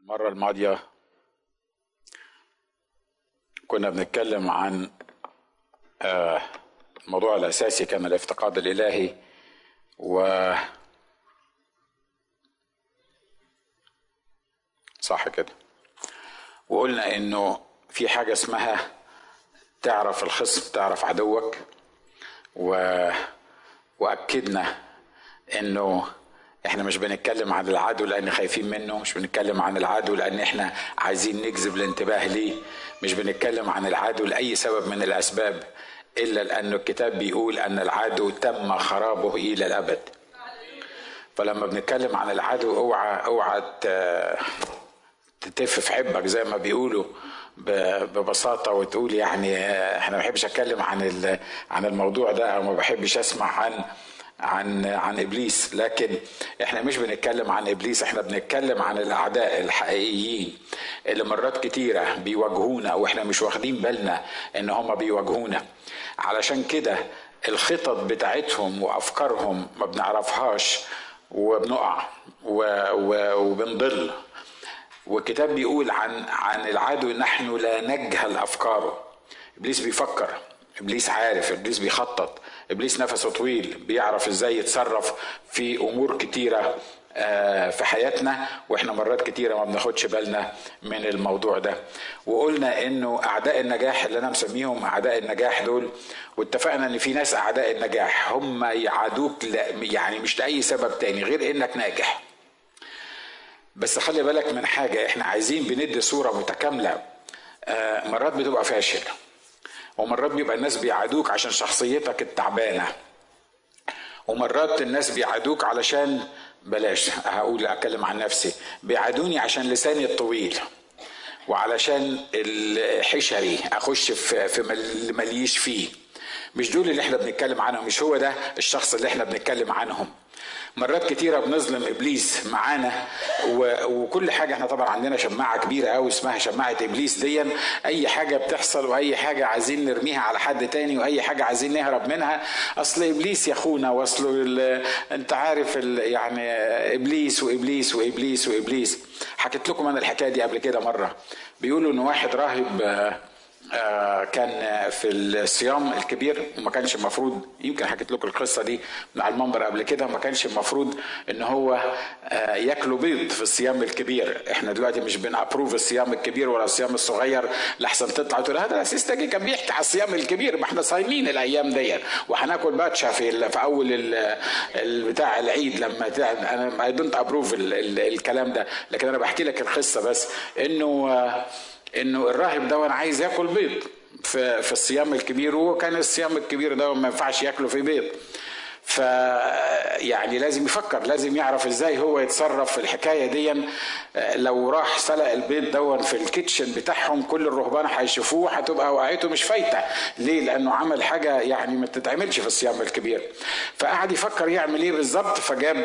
المرة الماضية كنا بنتكلم عن آه، الموضوع الأساسي كان الافتقاد الإلهي و صح كده وقلنا إنه في حاجة اسمها تعرف الخصم تعرف عدوك و... وأكدنا إنه احنا مش بنتكلم عن العدو لان خايفين منه مش بنتكلم عن العدو لان احنا عايزين نجذب الانتباه ليه مش بنتكلم عن العدو لاي سبب من الاسباب الا لان الكتاب بيقول ان العدو تم خرابه الى الابد فلما بنتكلم عن العدو اوعى اوعى تتف في حبك زي ما بيقولوا ببساطه وتقول يعني احنا ما بحبش اتكلم عن عن الموضوع ده او ما بحبش اسمع عن عن عن ابليس لكن احنا مش بنتكلم عن ابليس احنا بنتكلم عن الاعداء الحقيقيين اللي مرات كتيره بيواجهونا واحنا مش واخدين بالنا ان هم بيواجهونا علشان كده الخطط بتاعتهم وافكارهم ما بنعرفهاش وبنقع وبنضل والكتاب بيقول عن عن العدو نحن لا نجهل افكاره ابليس بيفكر ابليس عارف ابليس بيخطط ابليس نفسه طويل بيعرف ازاي يتصرف في امور كتيره في حياتنا واحنا مرات كتيره ما بناخدش بالنا من الموضوع ده وقلنا انه اعداء النجاح اللي انا مسميهم اعداء النجاح دول واتفقنا ان في ناس اعداء النجاح هم يعادوك يعني مش لاي سبب تاني غير انك ناجح بس خلي بالك من حاجه احنا عايزين بندي صوره متكامله مرات بتبقى فاشل ومرات بيبقى الناس بيعادوك عشان شخصيتك التعبانه ومرات الناس بيعادوك علشان بلاش هقول اتكلم عن نفسي بيعادوني عشان لساني الطويل وعلشان الحشري اخش في في مليش فيه مش دول اللي احنا بنتكلم عنهم مش هو ده الشخص اللي احنا بنتكلم عنهم مرات كتيرة بنظلم إبليس معانا وكل حاجة احنا طبعا عندنا شماعة كبيرة قوي اسمها شماعة إبليس دي أي حاجة بتحصل وأي حاجة عايزين نرميها على حد تاني وأي حاجة عايزين نهرب منها أصل إبليس يا أخونا وأصل أنت عارف يعني إبليس وإبليس وإبليس وإبليس حكيت لكم أنا الحكاية دي قبل كده مرة بيقولوا إن واحد راهب آه كان في الصيام الكبير وما كانش المفروض يمكن حكيت لكم القصه دي على المنبر قبل كده ما كانش المفروض ان هو آه ياكلوا بيض في الصيام الكبير احنا دلوقتي مش بنابروف الصيام الكبير ولا الصيام الصغير لحسن تطلع تقول هذا الاسيس تاجي كان بيحكي على الصيام الكبير ما احنا صايمين الايام دي وهناكل باتشا في في اول بتاع العيد لما انا اي دونت ابروف الكلام ده لكن انا بحكي لك القصه بس انه آه انه الراهب ده عايز ياكل بيض في في الصيام الكبير وكان الصيام الكبير ده ما ينفعش ياكله في بيض ف يعني لازم يفكر لازم يعرف ازاي هو يتصرف في الحكايه دي لو راح سلق البيض دون في الكيتشن بتاعهم كل الرهبان هيشوفوه هتبقى وقعته مش فايته ليه لانه عمل حاجه يعني ما تتعملش في الصيام الكبير فقعد يفكر يعمل ايه بالظبط فجاب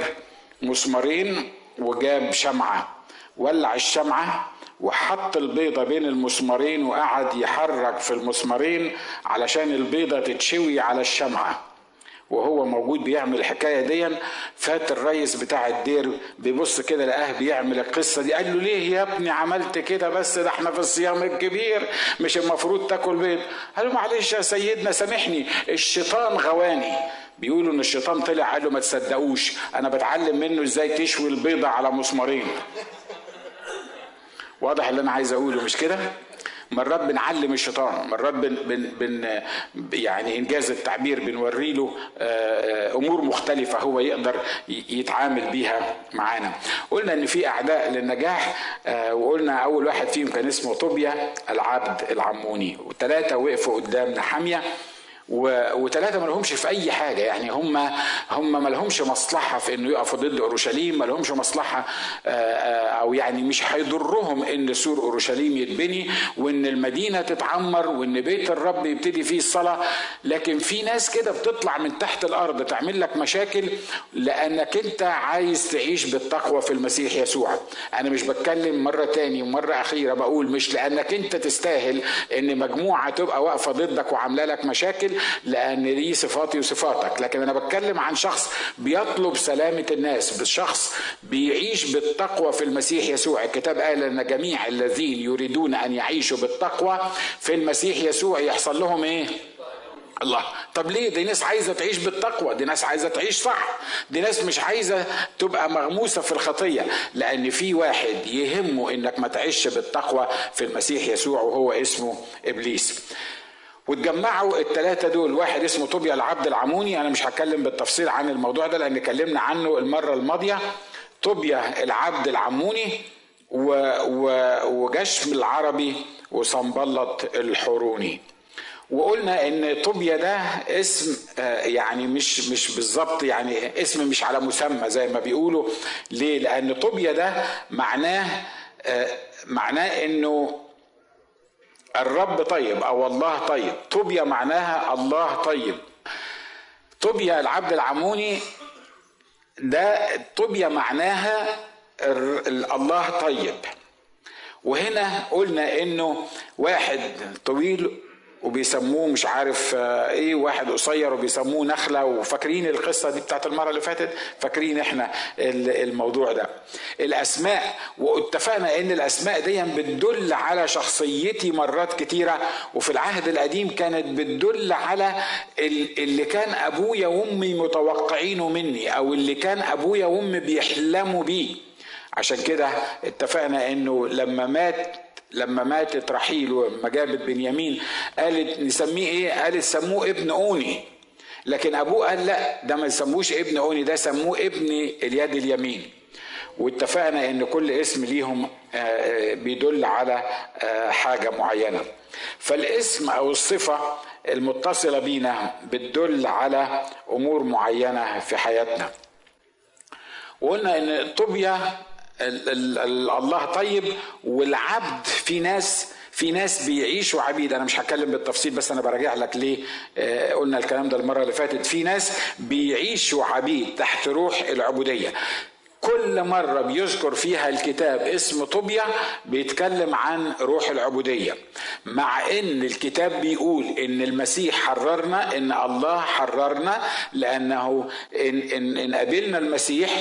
مسمارين وجاب شمعه ولع الشمعه وحط البيضة بين المسمارين وقعد يحرك في المسمارين علشان البيضة تتشوي على الشمعة وهو موجود بيعمل الحكاية دي فات الريس بتاع الدير بيبص كده لقاه بيعمل القصة دي قال له ليه يا ابني عملت كده بس ده احنا في الصيام الكبير مش المفروض تاكل بيض قال له معلش يا سيدنا سامحني الشيطان غواني بيقولوا ان الشيطان طلع قال له ما تصدقوش انا بتعلم منه ازاي تشوي البيضة على مسمارين واضح اللي انا عايز اقوله مش كده مرات بنعلم الشيطان مرات بن, بن, بن يعني انجاز التعبير بنوري له امور مختلفه هو يقدر يتعامل بيها معانا قلنا ان في اعداء للنجاح وقلنا اول واحد فيهم كان اسمه طوبيا العبد العموني والثلاثه وقفوا قدام نحاميه وثلاثه ما لهمش في اي حاجه يعني هم هم ما لهمش مصلحه في انه يقفوا ضد اورشليم ما لهمش مصلحه او يعني مش هيضرهم ان سور اورشليم يتبني وان المدينه تتعمر وان بيت الرب يبتدي فيه الصلاه لكن في ناس كده بتطلع من تحت الارض تعمل لك مشاكل لانك انت عايز تعيش بالتقوى في المسيح يسوع انا مش بتكلم مره تاني ومره اخيره بقول مش لانك انت تستاهل ان مجموعه تبقى واقفه ضدك وعامله لك مشاكل لان دي صفاتي وصفاتك لكن انا بتكلم عن شخص بيطلب سلامة الناس شخص بيعيش بالتقوى في المسيح يسوع الكتاب قال أن جميع الذين يريدون أن يعيشوا بالتقوى في المسيح يسوع يحصل لهم إيه الله طب ليه دي ناس عايزه تعيش بالتقوى دي ناس عايزه تعيش صح دي ناس مش عايزه تبقى مغموسه في الخطيه لان في واحد يهمه انك ما تعيش بالتقوى في المسيح يسوع وهو اسمه ابليس واتجمعوا الثلاثه دول واحد اسمه طوبيا العبد العموني انا مش هتكلم بالتفصيل عن الموضوع ده لان اتكلمنا عنه المره الماضيه طوبيا العبد العموني و... و... وجشم العربي وصنبلط الحوروني وقلنا ان طوبيا ده اسم يعني مش مش بالظبط يعني اسم مش على مسمى زي ما بيقولوا ليه لان طوبيا ده معناه معناه انه الرب طيب او الله طيب طوبيا معناها الله طيب طوبيا العبد العموني ده طوبيا معناها الله طيب وهنا قلنا انه واحد طويل وبيسموه مش عارف ايه واحد قصير وبيسموه نخله وفاكرين القصه دي بتاعت المره اللي فاتت فاكرين احنا الموضوع ده الاسماء واتفقنا ان الاسماء دي بتدل على شخصيتي مرات كتيره وفي العهد القديم كانت بتدل على اللي كان ابويا وامي متوقعينه مني او اللي كان ابويا وامي بيحلموا بيه عشان كده اتفقنا انه لما مات لما ماتت رحيل وما جابت بنيامين قالت نسميه ايه؟ قالت سموه ابن اوني لكن ابوه قال لا ده ما يسموش ابن اوني ده سموه ابن اليد اليمين واتفقنا ان كل اسم ليهم بيدل على حاجه معينه فالاسم او الصفه المتصله بينا بتدل على امور معينه في حياتنا وقلنا ان طوبيا الله طيب والعبد في ناس في ناس بيعيشوا عبيد انا مش هتكلم بالتفصيل بس انا براجع لك ليه آه قلنا الكلام ده المره اللي فاتت في ناس بيعيشوا عبيد تحت روح العبوديه كل مرة بيذكر فيها الكتاب اسم طوبيا بيتكلم عن روح العبودية مع ان الكتاب بيقول ان المسيح حررنا ان الله حررنا لانه ان, إن, إن قابلنا المسيح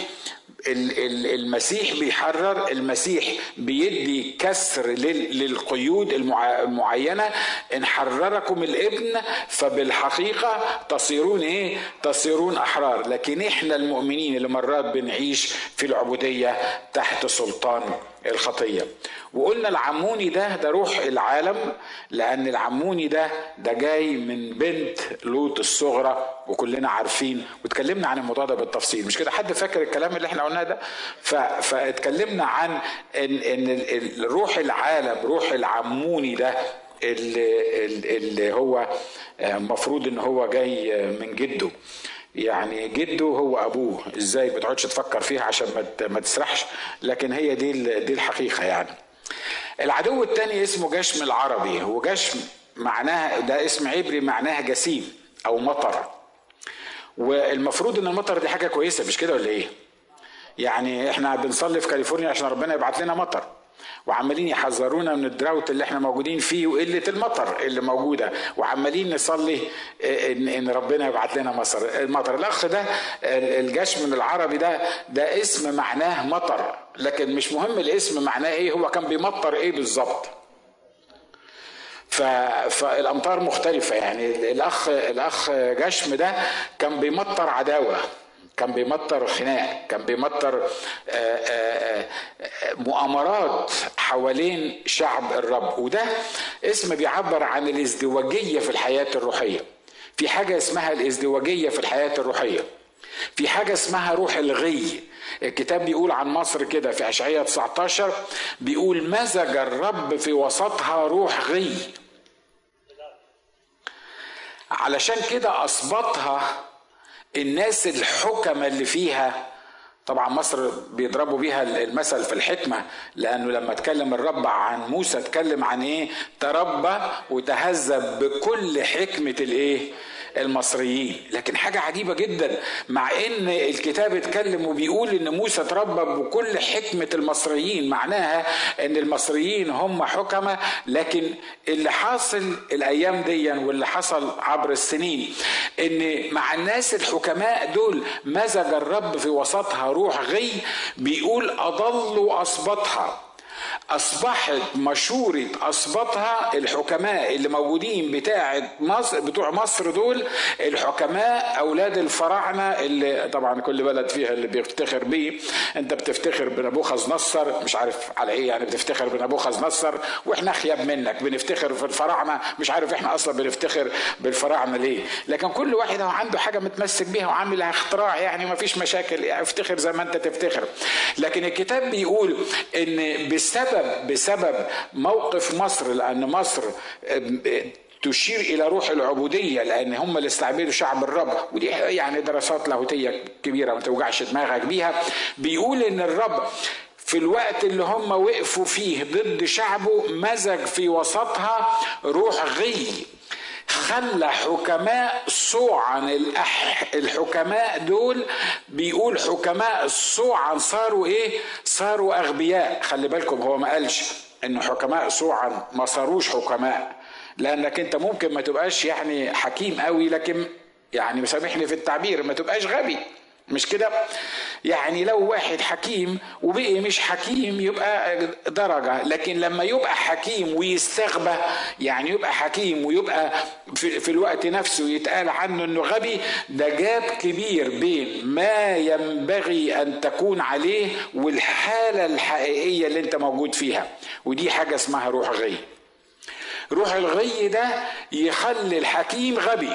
المسيح بيحرر المسيح بيدي كسر للقيود المعينه ان حرركم الابن فبالحقيقه تصيرون ايه؟ تصيرون احرار لكن احنا المؤمنين اللي مرات بنعيش في العبوديه تحت سلطان الخطيه وقلنا العموني ده ده روح العالم لان العموني ده ده جاي من بنت لوط الصغرى وكلنا عارفين واتكلمنا عن الموضوع ده بالتفصيل مش كده حد فاكر الكلام اللي احنا قلناه ده فاتكلمنا عن ان ان روح العالم روح العموني ده اللي, اللي هو المفروض ان هو جاي من جده يعني جده هو ابوه ازاي ما تقعدش تفكر فيها عشان ما تسرحش لكن هي دي دي الحقيقه يعني العدو الثاني اسمه جشم العربي وجشم معناها ده اسم عبري معناها جسيم او مطر والمفروض ان المطر دي حاجه كويسه مش كده ولا ايه يعني احنا بنصلي في كاليفورنيا عشان ربنا يبعت لنا مطر وعمالين يحذرونا من الدراوت اللي احنا موجودين فيه وقله المطر اللي موجوده وعمالين نصلي ان ان ربنا يبعت لنا مصر المطر الاخ ده الجشم العربي ده ده اسم معناه مطر لكن مش مهم الاسم معناه ايه هو كان بيمطر ايه بالظبط فالامطار مختلفه يعني الاخ الاخ جشم ده كان بيمطر عداوه كان بيمطر خناق كان بيمطر مؤامرات حوالين شعب الرب وده اسم بيعبر عن الازدواجيه في الحياه الروحيه في حاجه اسمها الازدواجيه في الحياه الروحيه في حاجه اسمها روح الغي الكتاب بيقول عن مصر كده في اشعياء 19 بيقول مزج الرب في وسطها روح غي علشان كده اثبتها الناس الحكمة اللي فيها طبعا مصر بيضربوا بيها المثل في الحكمة لأنه لما اتكلم الرب عن موسى اتكلم عن ايه تربى وتهذب بكل حكمة الايه المصريين لكن حاجة عجيبة جدا مع ان الكتاب اتكلم وبيقول ان موسى تربى بكل حكمة المصريين معناها ان المصريين هم حكمة لكن اللي حاصل الايام دي واللي حصل عبر السنين ان مع الناس الحكماء دول مزج الرب في وسطها روح غي بيقول اضلوا اصبطها اصبحت مشورة اصبطها الحكماء اللي موجودين بتاعه مصر بتوع مصر دول الحكماء اولاد الفراعنه اللي طبعا كل بلد فيها اللي بيفتخر بيه انت بتفتخر بنبوخذ نصر مش عارف على ايه يعني بتفتخر بنبوخذ نصر واحنا اخيب منك بنفتخر في الفراعنه مش عارف احنا اصلا بنفتخر بالفراعنه ليه لكن كل واحد هو عنده حاجه متمسك بيها وعامل اختراع يعني ما فيش مشاكل افتخر زي ما انت تفتخر لكن الكتاب بيقول ان بسبب بسبب موقف مصر لان مصر تشير الى روح العبوديه لان هم اللي استعبدوا شعب الرب ودي يعني دراسات لاهوتيه كبيره ما توجعش دماغك بيها بيقول ان الرب في الوقت اللي هم وقفوا فيه ضد شعبه مزج في وسطها روح غي خلى حكماء صوعا الحكماء دول بيقول حكماء صوعا صاروا ايه صاروا اغبياء خلي بالكم هو ما قالش ان حكماء صوعا ما صاروش حكماء لانك انت ممكن ما تبقاش يعني حكيم قوي لكن يعني مسامحني في التعبير ما تبقاش غبي مش كده يعني لو واحد حكيم وبقي مش حكيم يبقى درجة لكن لما يبقى حكيم ويستغبى يعني يبقى حكيم ويبقى في, في الوقت نفسه يتقال عنه انه غبي ده جاب كبير بين ما ينبغي ان تكون عليه والحالة الحقيقية اللي انت موجود فيها ودي حاجة اسمها روح غي روح الغي ده يخلي الحكيم غبي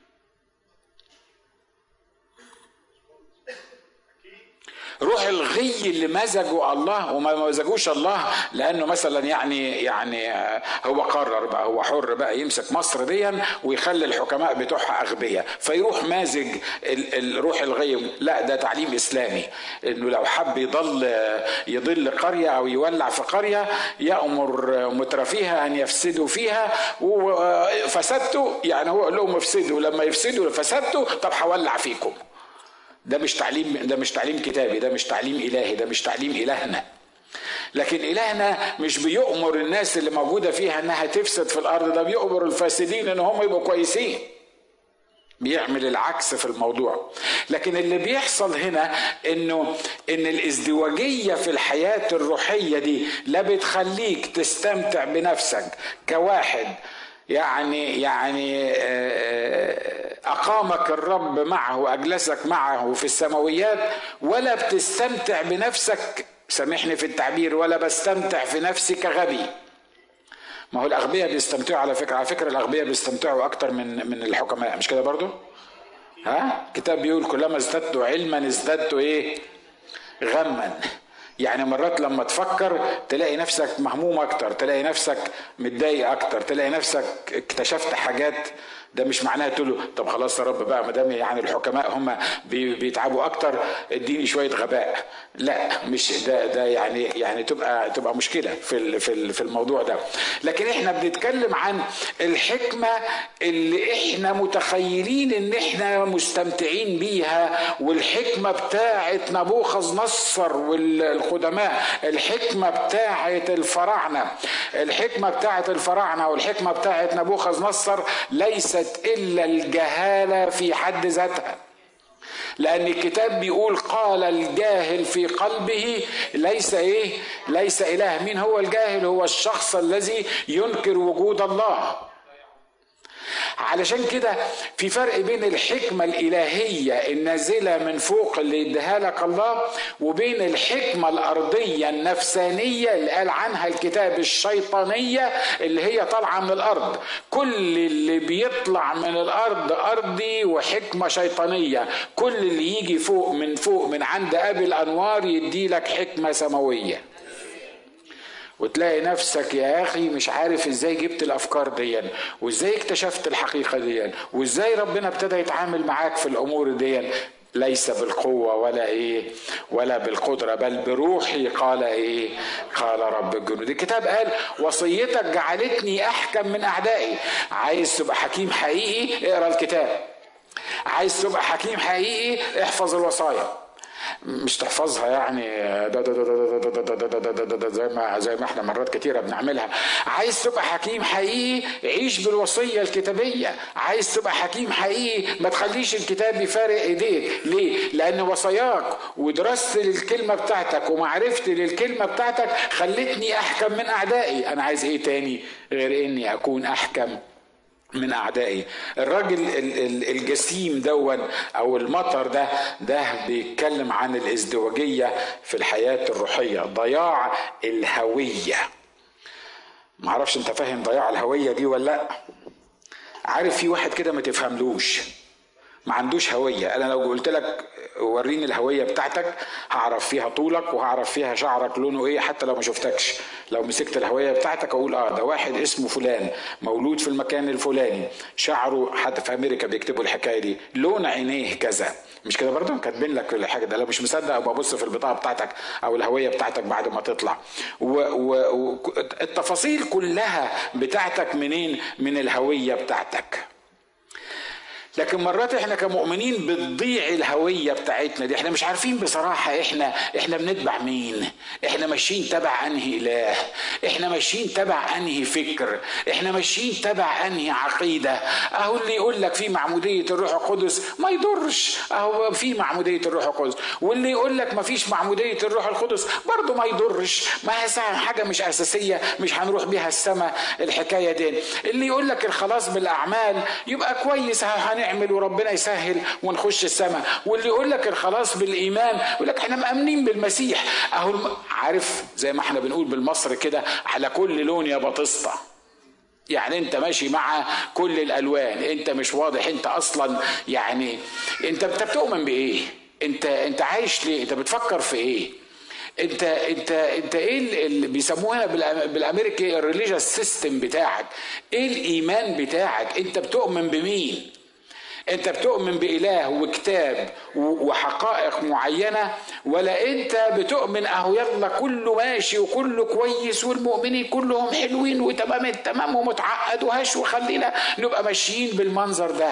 روح الغي اللي مزجه الله وما مزجوش الله لانه مثلا يعني يعني هو قرر بقى هو حر بقى يمسك مصر ديا ويخلي الحكماء بتوعها اغبياء فيروح مازج الروح الغي لا ده تعليم اسلامي انه لو حب يضل يضل قريه او يولع في قريه يامر مترفيها ان يفسدوا فيها وفسدتوا يعني هو قال لهم افسدوا لما يفسدوا فسدتوا طب هولع فيكم ده مش تعليم ده مش تعليم كتابي ده مش تعليم الهي ده مش تعليم الهنا لكن الهنا مش بيؤمر الناس اللي موجوده فيها انها تفسد في الارض ده بيؤمر الفاسدين ان هم يبقوا كويسين بيعمل العكس في الموضوع لكن اللي بيحصل هنا انه ان الازدواجيه في الحياه الروحيه دي لا بتخليك تستمتع بنفسك كواحد يعني يعني اقامك الرب معه واجلسك معه في السماويات ولا بتستمتع بنفسك سامحني في التعبير ولا بستمتع في نفسي كغبي ما هو الاغبياء بيستمتعوا على فكره على فكره الاغبياء بيستمتعوا اكتر من من الحكماء مش كده برضو ها كتاب بيقول كلما ازددت علما ازددت ايه غما يعني مرات لما تفكر تلاقي نفسك مهموم اكتر تلاقي نفسك متضايق اكتر تلاقي نفسك اكتشفت حاجات ده مش معناها تقول له طب خلاص يا رب بقى ما دام يعني الحكماء هم بيتعبوا اكتر اديني شويه غباء لا مش ده ده يعني يعني تبقى تبقى مشكله في في في الموضوع ده لكن احنا بنتكلم عن الحكمه اللي احنا متخيلين ان احنا مستمتعين بيها والحكمه بتاعه نبوخذ نصر والقدماء الحكمه بتاعه الفراعنه الحكمه بتاعه الفراعنه والحكمه بتاعه نبوخذ نصر ليست الا الجهاله في حد ذاتها لان الكتاب بيقول قال الجاهل في قلبه ليس ايه ليس اله مين هو الجاهل هو الشخص الذي ينكر وجود الله علشان كده في فرق بين الحكمة الإلهية النازلة من فوق اللي اداها لك الله وبين الحكمة الأرضية النفسانية اللي قال عنها الكتاب الشيطانية اللي هي طالعة من الأرض كل اللي بيطلع من الأرض أرضي وحكمة شيطانية كل اللي يجي فوق من فوق من عند أبي الأنوار يدي لك حكمة سماوية وتلاقي نفسك يا اخي مش عارف ازاي جبت الافكار دي وازاي اكتشفت الحقيقه دي وازاي ربنا ابتدى يتعامل معاك في الامور دي ليس بالقوة ولا ايه ولا بالقدرة بل بروحي قال ايه قال رب الجنود الكتاب قال وصيتك جعلتني احكم من اعدائي عايز تبقى حكيم حقيقي اقرا الكتاب عايز تبقى حكيم حقيقي احفظ الوصايا مش تحفظها يعني ده ده ده ده ده ده ده ده ده ده زي ما زي ما احنا مرات كتيره بنعملها عايز تبقى حكيم حقيقي عيش بالوصيه الكتابيه عايز تبقى حكيم حقيقي ما تخليش الكتاب يفارق ايديك ليه لان وصاياك ودراستي للكلمه بتاعتك ومعرفتي للكلمه بتاعتك خلتني احكم من اعدائي انا عايز ايه تاني غير اني اكون احكم من اعدائي الراجل الجسيم دون او المطر ده ده بيتكلم عن الازدواجيه في الحياه الروحيه ضياع الهويه معرفش انت فاهم ضياع الهويه دي ولا لا عارف في واحد كده ما تفهملوش ما عندوش هويه انا لو قلت لك وريني الهويه بتاعتك هعرف فيها طولك وهعرف فيها شعرك لونه ايه حتى لو ما شفتكش لو مسكت الهويه بتاعتك اقول اه ده واحد اسمه فلان مولود في المكان الفلاني شعره حتى في امريكا بيكتبوا الحكايه دي لون عينيه كذا مش كده برضه كاتبين لك الحاجه ده لو مش مصدق ابقى بص في البطاقه بتاعتك او الهويه بتاعتك بعد ما تطلع والتفاصيل كلها بتاعتك منين من الهويه بتاعتك لكن مرات احنا كمؤمنين بتضيع الهويه بتاعتنا دي احنا مش عارفين بصراحه احنا احنا بنتبع مين احنا ماشيين تبع انهي اله احنا ماشيين تبع انهي فكر احنا ماشيين تبع انهي عقيده اهو اللي يقول لك في معموديه الروح القدس ما يضرش اهو في معموديه الروح القدس واللي يقول لك ما فيش معموديه الروح القدس برضه ما يضرش ما هي حاجه مش اساسيه مش هنروح بيها السماء الحكايه دي اللي يقول لك الخلاص بالاعمال يبقى كويس هنعمل نعمل وربنا يسهل ونخش السماء واللي يقول لك الخلاص بالايمان يقول لك احنا مامنين بالمسيح اهو الم... عارف زي ما احنا بنقول بالمصري كده على كل لون يا بطسطه يعني انت ماشي مع كل الالوان انت مش واضح انت اصلا يعني انت انت بتؤمن بايه انت انت عايش ليه انت بتفكر في ايه انت انت انت ايه اللي بيسموها بالامريكي الريليجيوس سيستم بتاعك ايه الايمان بتاعك انت بتؤمن بمين انت بتؤمن باله وكتاب وحقائق معينه ولا انت بتؤمن اهو يلا كله ماشي وكله كويس والمؤمنين كلهم حلوين وتمام التمام ومتعقد وهش وخلينا نبقى ماشيين بالمنظر ده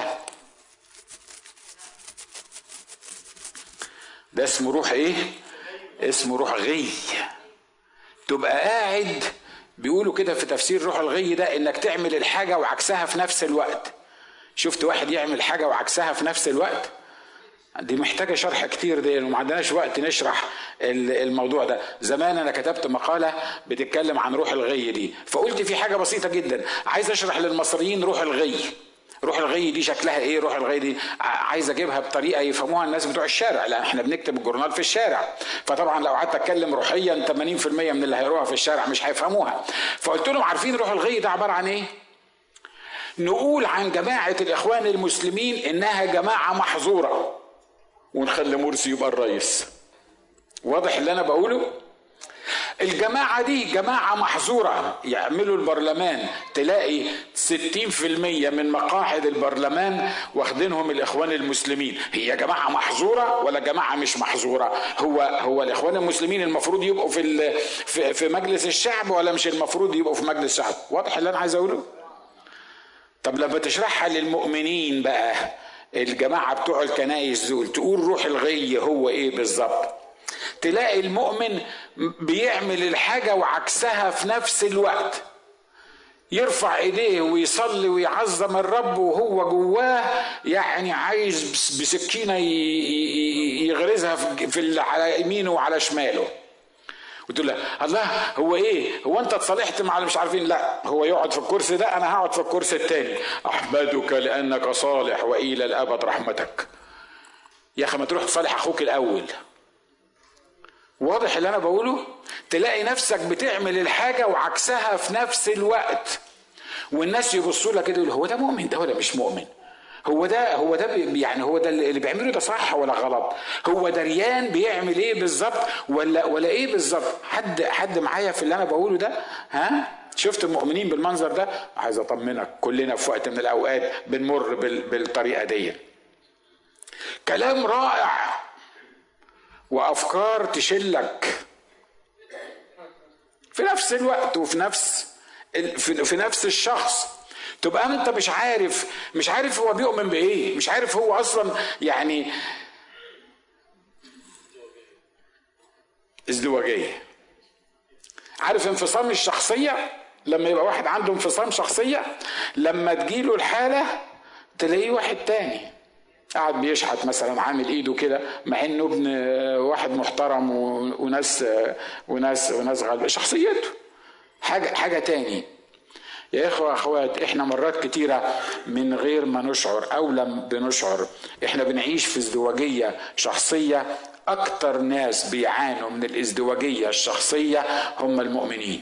ده اسمه روح ايه اسمه روح غي تبقى قاعد بيقولوا كده في تفسير روح الغي ده انك تعمل الحاجه وعكسها في نفس الوقت شفت واحد يعمل حاجة وعكسها في نفس الوقت دي محتاجة شرح كتير دي وما عندناش وقت نشرح الموضوع ده زمان أنا كتبت مقالة بتتكلم عن روح الغي دي فقلت في حاجة بسيطة جدا عايز أشرح للمصريين روح الغي روح الغي دي شكلها ايه روح الغي دي عايز اجيبها بطريقه يفهموها الناس بتوع الشارع لان احنا بنكتب الجورنال في الشارع فطبعا لو قعدت اتكلم روحيا 80% من اللي هيروها في الشارع مش هيفهموها فقلت لهم عارفين روح الغي ده عباره عن ايه نقول عن جماعة الإخوان المسلمين إنها جماعة محظورة ونخلي مرسي يبقى الرئيس واضح اللي أنا بقوله الجماعة دي جماعة محظورة يعملوا البرلمان تلاقي 60% من مقاعد البرلمان واخدينهم الإخوان المسلمين هي جماعة محظورة ولا جماعة مش محظورة هو هو الإخوان المسلمين المفروض يبقوا في في مجلس الشعب ولا مش المفروض يبقوا في مجلس الشعب واضح اللي أنا عايز أقوله طب لما تشرحها للمؤمنين بقى الجماعة بتوع الكنايس دول تقول روح الغي هو ايه بالظبط تلاقي المؤمن بيعمل الحاجة وعكسها في نفس الوقت يرفع ايديه ويصلي ويعظم الرب وهو جواه يعني عايز بسكينه يغرزها في على يمينه وعلى شماله وتقول له الله هو ايه هو انت اتصالحت مع اللي مش عارفين لا هو يقعد في الكرسي ده انا هقعد في الكرسي التاني احمدك لانك صالح والى الابد رحمتك يا اخي ما تروح تصالح اخوك الاول واضح اللي انا بقوله تلاقي نفسك بتعمل الحاجه وعكسها في نفس الوقت والناس يبصوا لك كده هو ده مؤمن ده ولا مش مؤمن هو ده هو ده يعني هو ده اللي بيعمله ده صح ولا غلط هو دريان بيعمل ايه بالظبط ولا ولا ايه بالظبط حد حد معايا في اللي انا بقوله ده ها شفت المؤمنين بالمنظر ده عايز اطمنك كلنا في وقت من الاوقات بنمر بالطريقه دي كلام رائع وافكار تشلك في نفس الوقت وفي نفس في نفس الشخص تبقى انت مش عارف مش عارف هو بيؤمن بايه مش عارف هو اصلا يعني ازدواجيه عارف انفصام الشخصيه لما يبقى واحد عنده انفصام شخصيه لما تجيله الحاله تلاقيه واحد تاني قاعد بيشحت مثلا عامل ايده كده مع انه ابن واحد محترم وناس وناس وناس غالبة شخصيته حاجه حاجه تاني يا اخوة اخوات احنا مرات كتيرة من غير ما نشعر او لم بنشعر احنا بنعيش في ازدواجية شخصية اكتر ناس بيعانوا من الازدواجية الشخصية هم المؤمنين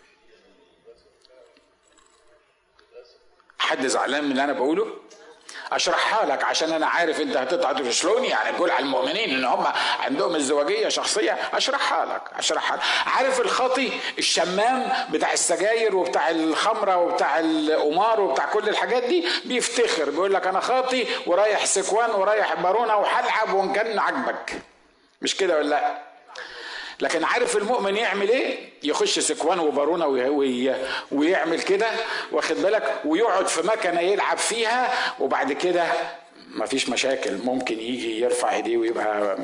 حد زعلان من اللي انا بقوله اشرحها لك عشان انا عارف انت هتطلع تفشلوني يعني تقول على المؤمنين ان هم عندهم ازدواجيه شخصيه اشرحها لك اشرحها لك. عارف الخطي الشمام بتاع السجاير وبتاع الخمره وبتاع القمار وبتاع كل الحاجات دي بيفتخر بيقول لك انا خاطي ورايح سكوان ورايح بارونه وهلعب وان كان عاجبك مش كده ولا لا لكن عارف المؤمن يعمل ايه يخش سكوان وبارونه ويعمل كده واخد بالك ويقعد في مكنه يلعب فيها وبعد كده مفيش مشاكل ممكن يجي يرفع ايديه ويبقى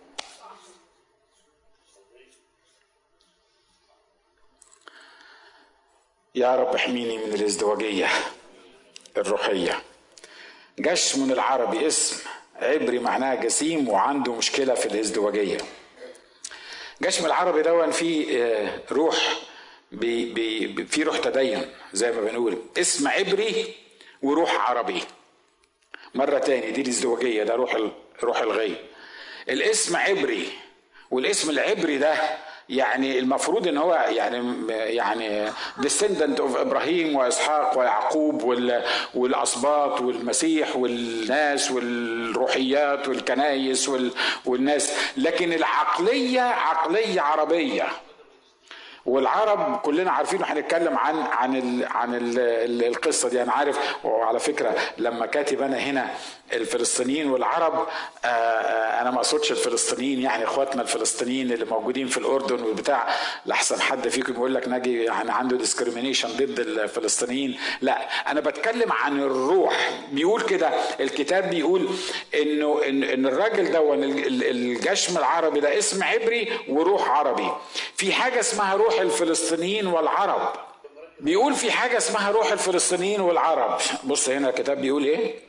يا رب احميني من الازدواجيه الروحيه جشم العربي اسم عبري معناه جسيم وعنده مشكله في الازدواجيه جشم العربي دون فيه آه، روح بي بي في روح تدين زي ما بنقول اسم عبري وروح عربي مرة تاني دي الازدواجية ده روح روح الغي الاسم عبري والاسم العبري ده يعني المفروض ان هو يعني يعني ديسندنت اوف ابراهيم واسحاق ويعقوب والاسباط والمسيح والناس والروحيات والكنايس والناس لكن العقليه عقليه عربيه والعرب كلنا عارفين وهنتكلم عن عن ال عن ال القصه دي انا عارف وعلى فكره لما كاتب انا هنا الفلسطينيين والعرب آه، آه، انا ما اقصدش الفلسطينيين يعني اخواتنا الفلسطينيين اللي موجودين في الاردن والبتاع لحسن حد فيكم يقول لك ناجي يعني عنده ديسكريميشن ضد الفلسطينيين لا انا بتكلم عن الروح بيقول كده الكتاب بيقول انه ان, إن الراجل ده الجشم العربي ده اسم عبري وروح عربي في حاجه اسمها روح الفلسطينيين والعرب بيقول في حاجه اسمها روح الفلسطينيين والعرب بص هنا الكتاب بيقول ايه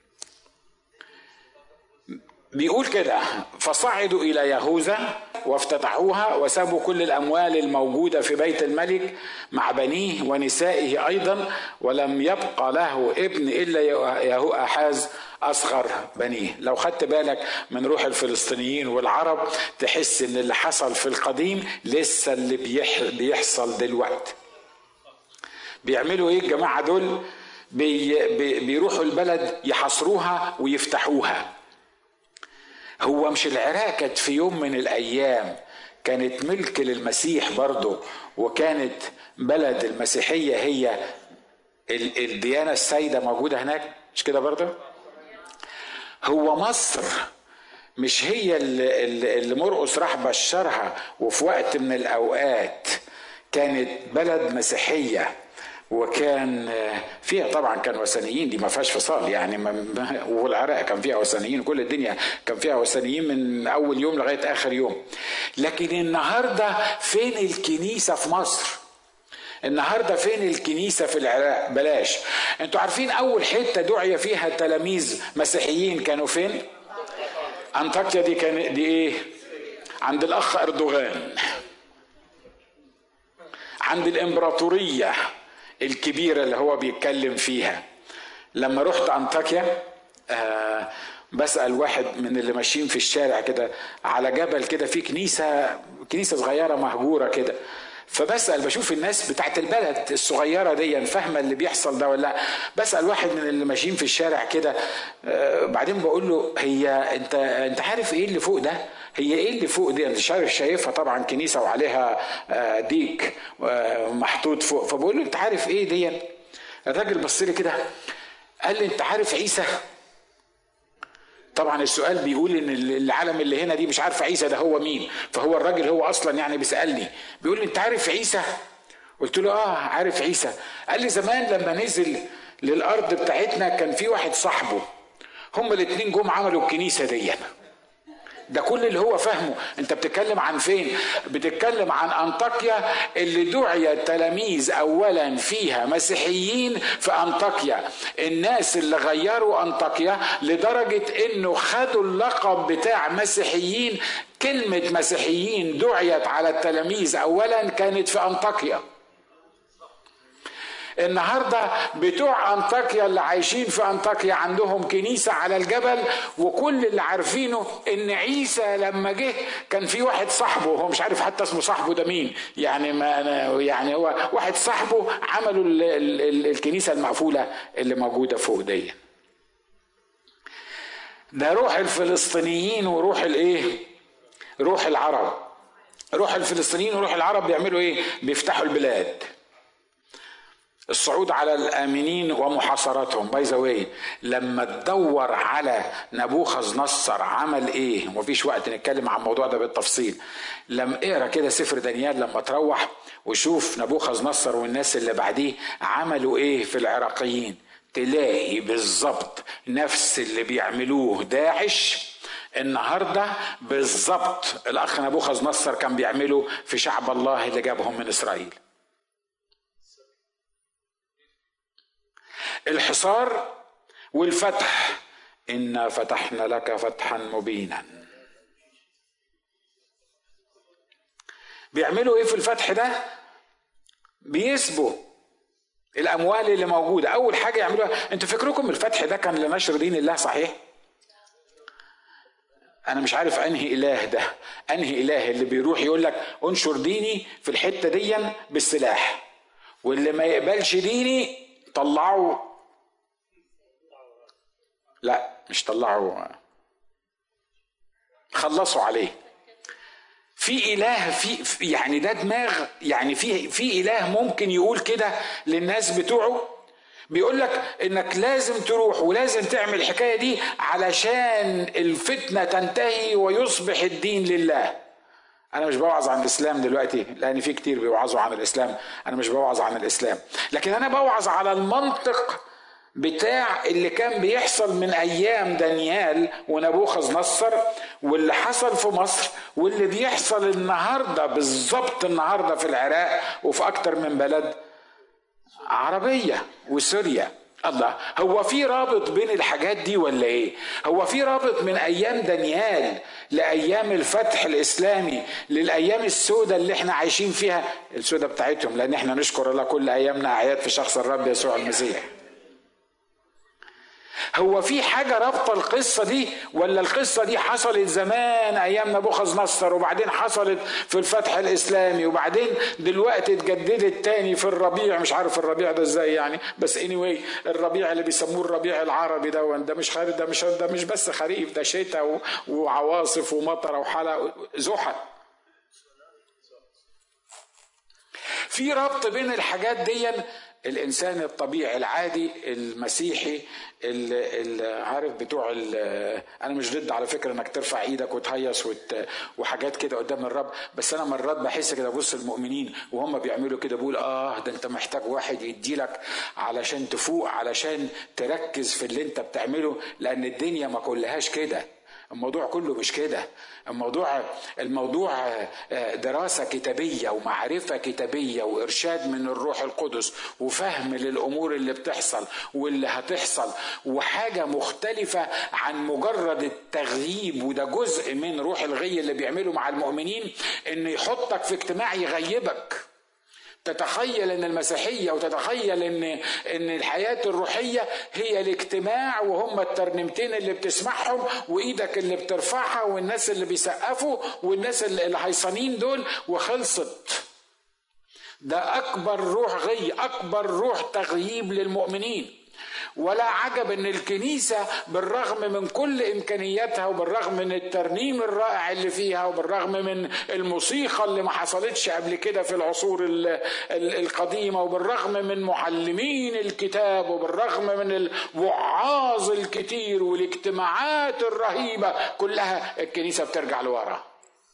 بيقول كده فصعدوا الى يهوذا وافتتحوها وسابوا كل الاموال الموجوده في بيت الملك مع بنيه ونسائه ايضا ولم يبقى له ابن الا يهو احاز اصغر بنيه لو خدت بالك من روح الفلسطينيين والعرب تحس ان اللي حصل في القديم لسه اللي بيحصل دلوقتي بيعملوا ايه الجماعه دول بي بيروحوا البلد يحاصروها ويفتحوها هو مش العراق كانت في يوم من الايام كانت ملك للمسيح برضه وكانت بلد المسيحيه هي الديانه السائده موجوده هناك مش كده برضه هو مصر مش هي اللي, اللي مرقس راح بشرها وفي وقت من الاوقات كانت بلد مسيحيه وكان فيها طبعا كان وثنيين دي ما فيهاش فصال يعني والعراق كان فيها وثنيين كل الدنيا كان فيها وثنيين من اول يوم لغايه اخر يوم لكن النهارده فين الكنيسه في مصر النهارده فين الكنيسه في العراق بلاش انتوا عارفين اول حته دعي فيها تلاميذ مسيحيين كانوا فين انطاكيا دي كان دي ايه عند الاخ اردوغان عند الامبراطوريه الكبيرة اللي هو بيتكلم فيها لما رحت أنطاكيا آه بسأل واحد من اللي ماشيين في الشارع كده على جبل كده في كنيسة كنيسة صغيرة مهجورة كده فبسال بشوف الناس بتاعت البلد الصغيره دي فاهمه اللي بيحصل ده ولا لا بسال واحد من اللي ماشيين في الشارع كده آه بعدين بقول له هي انت انت عارف ايه اللي فوق ده هي ايه اللي فوق دي اللي شايف شايفها طبعا كنيسه وعليها آه ديك آه محطوط فوق فبقول له انت عارف ايه دي الراجل بص لي كده قال لي انت عارف عيسى طبعا السؤال بيقول ان العالم اللي هنا دي مش عارف عيسى ده هو مين فهو الراجل هو اصلا يعني بيسالني بيقول لي انت عارف عيسى قلت له اه عارف عيسى قال لي زمان لما نزل للارض بتاعتنا كان في واحد صاحبه هما الاثنين جم عملوا الكنيسه دي ده كل اللي هو فاهمه انت بتتكلم عن فين بتتكلم عن انطاكيا اللي دعي التلاميذ اولا فيها مسيحيين في انطاكيا الناس اللي غيروا انطاكيا لدرجة انه خدوا اللقب بتاع مسيحيين كلمة مسيحيين دعيت على التلاميذ اولا كانت في انطاكيا النهارده بتوع انطاكيا اللي عايشين في انطاكيا عندهم كنيسه على الجبل وكل اللي عارفينه ان عيسى لما جه كان في واحد صاحبه هو مش عارف حتى اسمه صاحبه ده مين يعني ما أنا يعني هو واحد صاحبه عملوا ال ال ال الكنيسه المقفوله اللي موجوده فوق دي ده روح الفلسطينيين وروح الايه روح العرب روح الفلسطينيين وروح العرب بيعملوا ايه بيفتحوا البلاد الصعود على الامنين ومحاصرتهم باي ذا لما تدور على نبوخذ نصر عمل ايه ومفيش وقت نتكلم عن الموضوع ده بالتفصيل لما اقرا كده سفر دانيال لما تروح وشوف نبوخذ نصر والناس اللي بعديه عملوا ايه في العراقيين تلاقي بالظبط نفس اللي بيعملوه داعش النهارده بالظبط الاخ نبوخذ نصر كان بيعمله في شعب الله اللي جابهم من اسرائيل الحصار والفتح انا فتحنا لك فتحا مبينا بيعملوا ايه في الفتح ده بيسبوا الاموال اللي موجوده اول حاجه يعملوها انتوا فكركم الفتح ده كان لنشر دين الله صحيح انا مش عارف انهي اله ده انهي اله اللي بيروح يقول لك انشر ديني في الحته دي بالسلاح واللي ما يقبلش ديني طلعوا لا مش طلعوا خلصوا عليه في اله في يعني ده دماغ يعني في في اله ممكن يقول كده للناس بتوعه بيقول لك انك لازم تروح ولازم تعمل الحكايه دي علشان الفتنه تنتهي ويصبح الدين لله انا مش بوعظ عن الاسلام دلوقتي لان في كتير بيوعظوا عن الاسلام انا مش بوعظ عن الاسلام لكن انا بوعظ على المنطق بتاع اللي كان بيحصل من ايام دانيال ونبوخذ نصر واللي حصل في مصر واللي بيحصل النهارده بالظبط النهارده في العراق وفي اكتر من بلد عربيه وسوريا الله هو في رابط بين الحاجات دي ولا ايه هو في رابط من ايام دانيال لايام الفتح الاسلامي للايام السوداء اللي احنا عايشين فيها السوداء بتاعتهم لان احنا نشكر الله كل ايامنا اعياد في شخص الرب يسوع المسيح هو في حاجة رابطة القصة دي ولا القصة دي حصلت زمان أيام نبوخذ نصر وبعدين حصلت في الفتح الإسلامي وبعدين دلوقتي اتجددت تاني في الربيع مش عارف الربيع ده ازاي يعني بس anyway الربيع اللي بيسموه الربيع العربي ده ده مش خريف ده مش ده مش بس خريف ده شتاء وعواصف ومطر وحلق زحل في ربط بين الحاجات دي الانسان الطبيعي العادي المسيحي اللي عارف بتوع انا مش ضد على فكره انك ترفع ايدك وتهيص وحاجات كده قدام الرب بس انا مرات بحس كده بص المؤمنين وهم بيعملوا كده بقول اه ده انت محتاج واحد يديلك علشان تفوق علشان تركز في اللي انت بتعمله لان الدنيا ما كلهاش كده الموضوع كله مش كده الموضوع الموضوع آه، دراسه كتابيه ومعرفه كتابيه وارشاد من الروح القدس وفهم للامور اللي بتحصل واللي هتحصل وحاجه مختلفه عن مجرد التغييب وده جزء من روح الغي اللي بيعمله مع المؤمنين انه يحطك في اجتماع يغيبك تتخيل ان المسيحيه وتتخيل ان ان الحياه الروحيه هي الاجتماع وهم الترنيمتين اللي بتسمعهم وايدك اللي بترفعها والناس اللي بيسقفوا والناس اللي هيصانين دول وخلصت ده اكبر روح غي اكبر روح تغييب للمؤمنين ولا عجب ان الكنيسة بالرغم من كل امكانياتها وبالرغم من الترنيم الرائع اللي فيها وبالرغم من الموسيقى اللي ما حصلتش قبل كده في العصور القديمة وبالرغم من معلمين الكتاب وبالرغم من الوعاظ الكتير والاجتماعات الرهيبة كلها الكنيسة بترجع لورا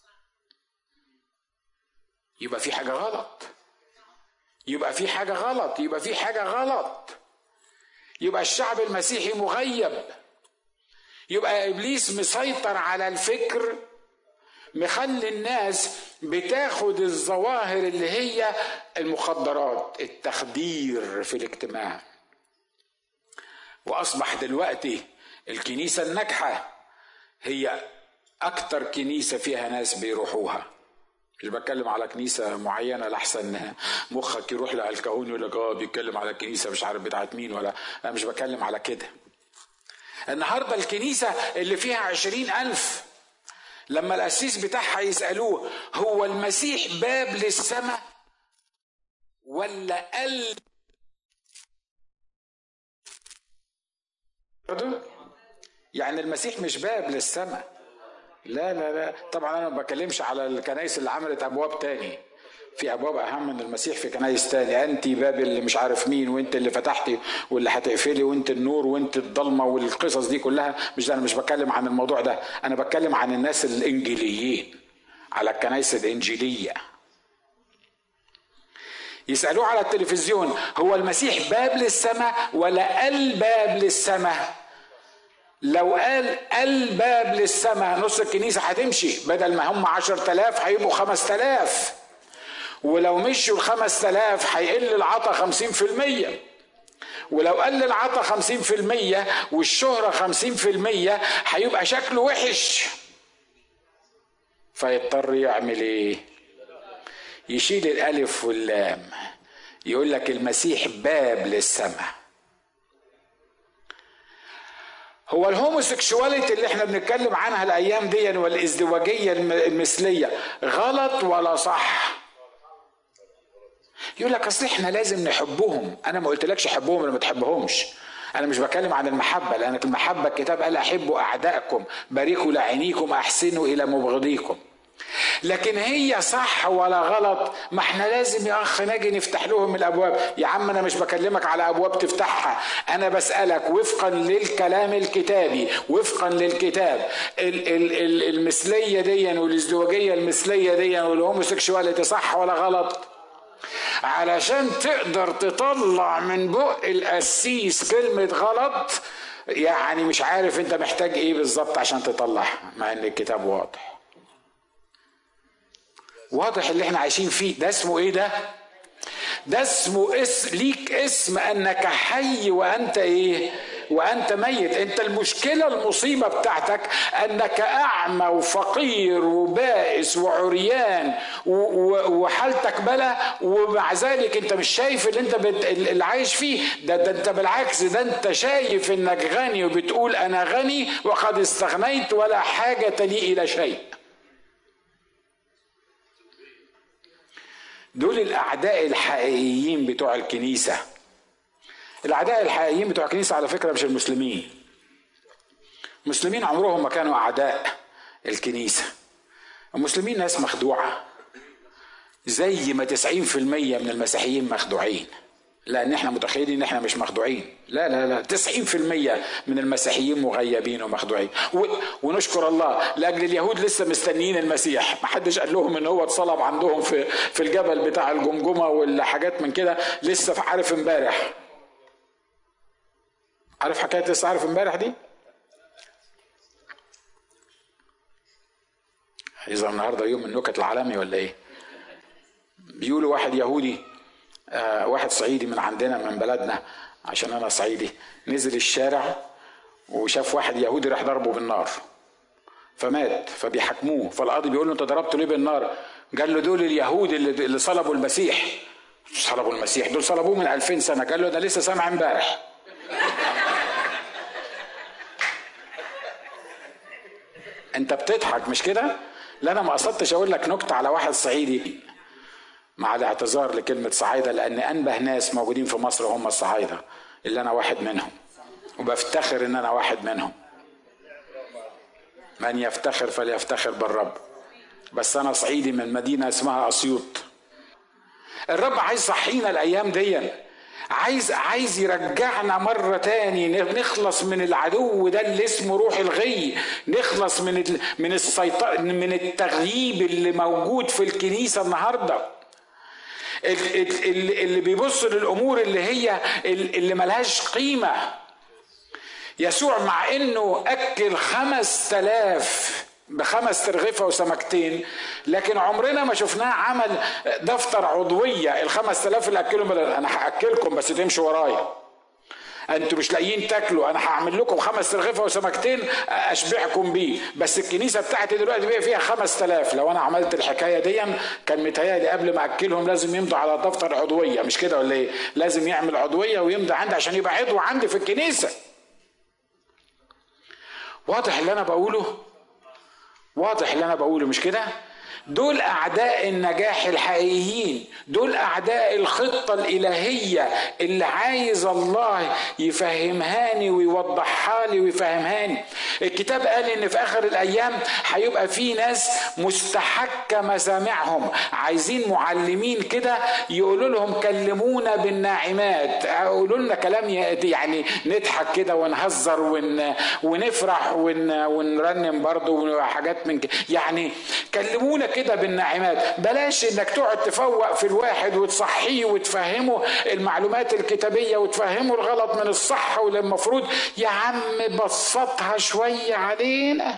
يبقى في حاجة غلط يبقى في حاجة غلط يبقى في حاجة غلط يبقى الشعب المسيحي مغيب يبقى ابليس مسيطر على الفكر مخلي الناس بتاخد الظواهر اللي هي المخدرات التخدير في الاجتماع واصبح دلوقتي الكنيسه الناجحه هي اكتر كنيسه فيها ناس بيروحوها مش بتكلم على كنيسة معينة لحسن مخك يروح للكهون يقول لك اه بيتكلم على الكنيسة مش عارف بتاعت مين ولا أنا مش بتكلم على كده النهاردة الكنيسة اللي فيها عشرين ألف لما القسيس بتاعها يسألوه هو المسيح باب للسماء ولا قلب يعني المسيح مش باب للسماء لا لا لا طبعا انا ما بكلمش على الكنائس اللي عملت ابواب تاني في ابواب اهم من المسيح في كنايس تاني انت باب اللي مش عارف مين وانت اللي فتحتي واللي هتقفلي وانت النور وانت الضلمه والقصص دي كلها مش انا مش بتكلم عن الموضوع ده انا بتكلم عن الناس الانجيليين على الكنائس الانجيليه يسالوه على التلفزيون هو المسيح باب للسماء ولا الباب للسماء لو قال الباب للسماء نص الكنيسة هتمشي بدل ما هم عشر تلاف هيبقوا خمس تلاف ولو مشوا الخمس تلاف هيقل العطا خمسين في المية ولو قل العطا خمسين في المية والشهرة خمسين في المية هيبقى شكله وحش فيضطر يعمل ايه يشيل الالف واللام يقول لك المسيح باب للسماء هو الهوموسيكشواليتي اللي احنا بنتكلم عنها الايام دي والازدواجيه المثليه غلط ولا صح يقول لك اصل احنا لازم نحبهم انا ما قلتلكش حبهم ولا ما تحبهمش انا مش بتكلم عن المحبه لان المحبه الكتاب قال احبوا اعدائكم باركوا لعينيكم احسنوا الى مبغضيكم لكن هي صح ولا غلط ما احنا لازم يا اخ نجي نفتح لهم الابواب يا عم انا مش بكلمك على ابواب تفتحها انا بسالك وفقا للكلام الكتابي وفقا للكتاب المثليه دي والازدواجيه المثليه دي والهوموسيكشواليتي صح ولا غلط علشان تقدر تطلع من بق القسيس كلمه غلط يعني مش عارف انت محتاج ايه بالظبط عشان تطلعها مع ان الكتاب واضح واضح اللي احنا عايشين فيه ده اسمه ايه ده ده اسمه اس ليك اسم انك حي وانت ايه وانت ميت انت المشكله المصيبه بتاعتك انك اعمى وفقير وبائس وعريان وحالتك بلا ومع ذلك انت مش شايف اللي انت بت... اللي عايش فيه ده, ده انت بالعكس ده انت شايف انك غني وبتقول انا غني وقد استغنيت ولا حاجه لي الى شيء دول الاعداء الحقيقيين بتوع الكنيسه الاعداء الحقيقيين بتوع الكنيسه على فكره مش المسلمين المسلمين عمرهم ما كانوا اعداء الكنيسه المسلمين ناس مخدوعه زي ما 90% من المسيحيين مخدوعين لان احنا متخيلين ان احنا مش مخدوعين لا لا لا 90% من المسيحيين مغيبين ومخدوعين ونشكر الله لاجل اليهود لسه مستنيين المسيح ما حدش قال لهم ان هو اتصلب عندهم في في الجبل بتاع الجمجمه والحاجات من كده لسه عارف امبارح عارف حكايه لسه عارف امبارح دي اذا النهارده يوم النكت العالمي ولا ايه بيقولوا واحد يهودي آه واحد صعيدي من عندنا من بلدنا عشان انا صعيدي نزل الشارع وشاف واحد يهودي راح ضربه بالنار فمات فبيحاكموه فالقاضي بيقول له انت ضربته ليه بالنار قال له دول اليهود اللي, اللي صلبوا المسيح صلبوا المسيح دول صلبوه من 2000 سنه قال له ده لسه سامع امبارح انت بتضحك مش كده لا انا ما قصدتش اقول لك نكته على واحد صعيدي مع الاعتذار لكلمة صعايدة لأن أنبه ناس موجودين في مصر هم الصعايدة اللي أنا واحد منهم وبفتخر ان انا واحد منهم من يفتخر فليفتخر بالرب بس انا صعيدي من مدينه اسمها اسيوط الرب عايز يصحينا الايام دي عايز عايز يرجعنا مرة تاني نخلص من العدو ده اللي اسمه روح الغي نخلص من من السيطرة من التغييب اللي موجود في الكنيسة النهارده اللي بيبص للامور اللي هي اللي ملهاش قيمه يسوع مع انه اكل خمس تلاف بخمس ترغفة وسمكتين لكن عمرنا ما شفناه عمل دفتر عضوية الخمس تلاف اللي أكلهم أنا هأكلكم بس تمشوا ورايا انتوا مش لاقيين تاكلوا انا هعمل لكم خمس ترغفه وسمكتين اشبعكم بيه بس الكنيسه بتاعتي دلوقتي بقى فيها خمس تلاف لو انا عملت الحكايه دي كان متهيألي قبل ما اكلهم لازم يمضوا على دفتر عضويه مش كده ولا ايه لازم يعمل عضويه ويمضي عندي عشان يبقى عضو عندي في الكنيسه واضح اللي انا بقوله واضح اللي انا بقوله مش كده دول اعداء النجاح الحقيقيين دول اعداء الخطه الالهيه اللي عايز الله يفهمهاني ويوضحها لي ويفهمهاني الكتاب قال ان في اخر الايام هيبقى في ناس مستحكه مسامعهم عايزين معلمين كده يقولوا لهم كلمونا بالناعمات يقولوا لنا كلام يعني نضحك كده ونهزر ون ونفرح ون ونرنم برضه وحاجات من كده يعني كلمونا كده بالناعمات بلاش انك تقعد تفوق في الواحد وتصحيه وتفهمه المعلومات الكتابيه وتفهمه الغلط من الصح والمفروض يا عم بسطها شويه علينا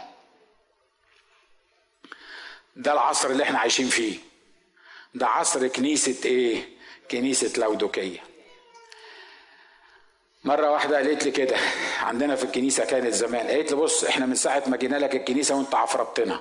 ده العصر اللي احنا عايشين فيه ده عصر كنيسة ايه كنيسة لودوكية مرة واحدة قالت لي كده عندنا في الكنيسة كانت زمان قالت لي بص احنا من ساعة ما جينا لك الكنيسة وانت عفرتنا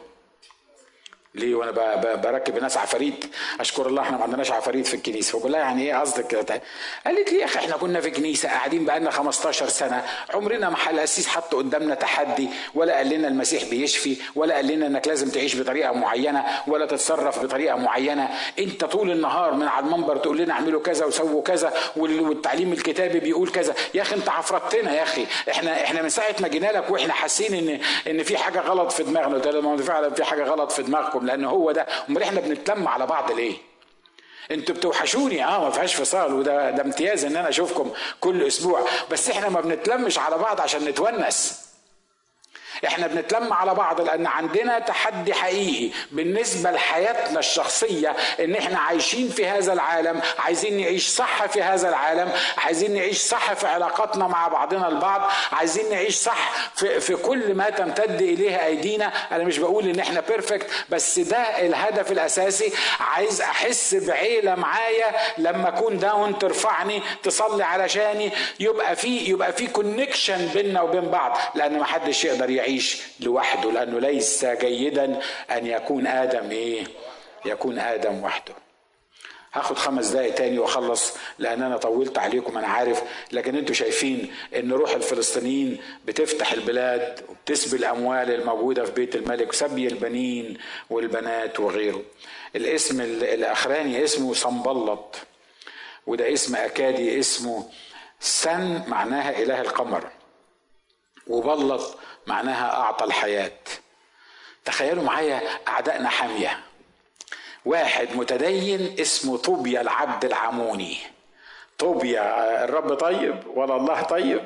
ليه وانا بركب الناس عفاريت اشكر الله احنا ما عندناش عفاريت في الكنيسه فبقول لها يعني ايه قصدك كده قالت لي يا اخي احنا كنا في كنيسه قاعدين بقالنا 15 سنه عمرنا ما حل القسيس حط قدامنا تحدي ولا قال لنا المسيح بيشفي ولا قال لنا انك لازم تعيش بطريقه معينه ولا تتصرف بطريقه معينه انت طول النهار من على المنبر تقول لنا اعملوا كذا وسووا كذا والتعليم الكتابي بيقول كذا يا اخي انت عفرتنا يا اخي احنا احنا من ساعه ما جينا لك واحنا حاسين ان ان في حاجه غلط في دماغنا قلت لها فعلا في حاجه غلط في دماغكم لكم لان هو ده امال احنا بنتلم على بعض ليه انتوا بتوحشوني اه ما فيهاش فصال وده ده امتياز ان انا اشوفكم كل اسبوع بس احنا ما بنتلمش على بعض عشان نتونس احنا بنتلم على بعض لان عندنا تحدي حقيقي بالنسبه لحياتنا الشخصيه ان احنا عايشين في هذا العالم عايزين نعيش صح في هذا العالم عايزين نعيش صح في علاقاتنا مع بعضنا البعض عايزين نعيش صح في, في كل ما تمتد اليه ايدينا انا مش بقول ان احنا بيرفكت بس ده الهدف الاساسي عايز احس بعيله معايا لما اكون داون ترفعني تصلي علشاني يبقى في يبقى في كونكشن بيننا وبين بعض لان ما حدش يقدر يعيش يعيش لوحده لأنه ليس جيدا أن يكون آدم إيه يكون آدم وحده هاخد خمس دقايق تاني واخلص لان انا طولت عليكم انا عارف لكن انتوا شايفين ان روح الفلسطينيين بتفتح البلاد وبتسبي الاموال الموجوده في بيت الملك وسبي البنين والبنات وغيره الاسم الاخراني اسمه صنبلط وده اسم اكادي اسمه سن معناها اله القمر وبلط معناها أعطى الحياة تخيلوا معايا أعدائنا حامية واحد متدين اسمه طوبيا العبد العموني طوبيا الرب طيب ولا الله طيب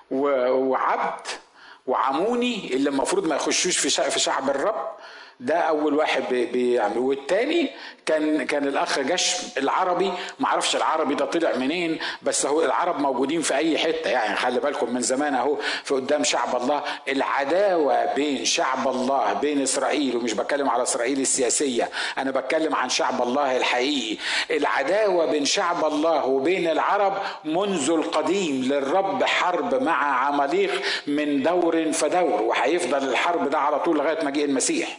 وعبد وعموني اللي المفروض ما يخشوش في شعب الرب ده اول واحد بيعمل والتاني كان كان الاخ جش العربي ما اعرفش العربي ده طلع منين بس هو العرب موجودين في اي حته يعني خلي بالكم من زمان اهو في قدام شعب الله العداوه بين شعب الله بين اسرائيل ومش بتكلم على اسرائيل السياسيه انا بتكلم عن شعب الله الحقيقي العداوه بين شعب الله وبين العرب منذ القديم للرب حرب مع عماليق من دور فدور وهيفضل الحرب ده على طول لغايه مجيء المسيح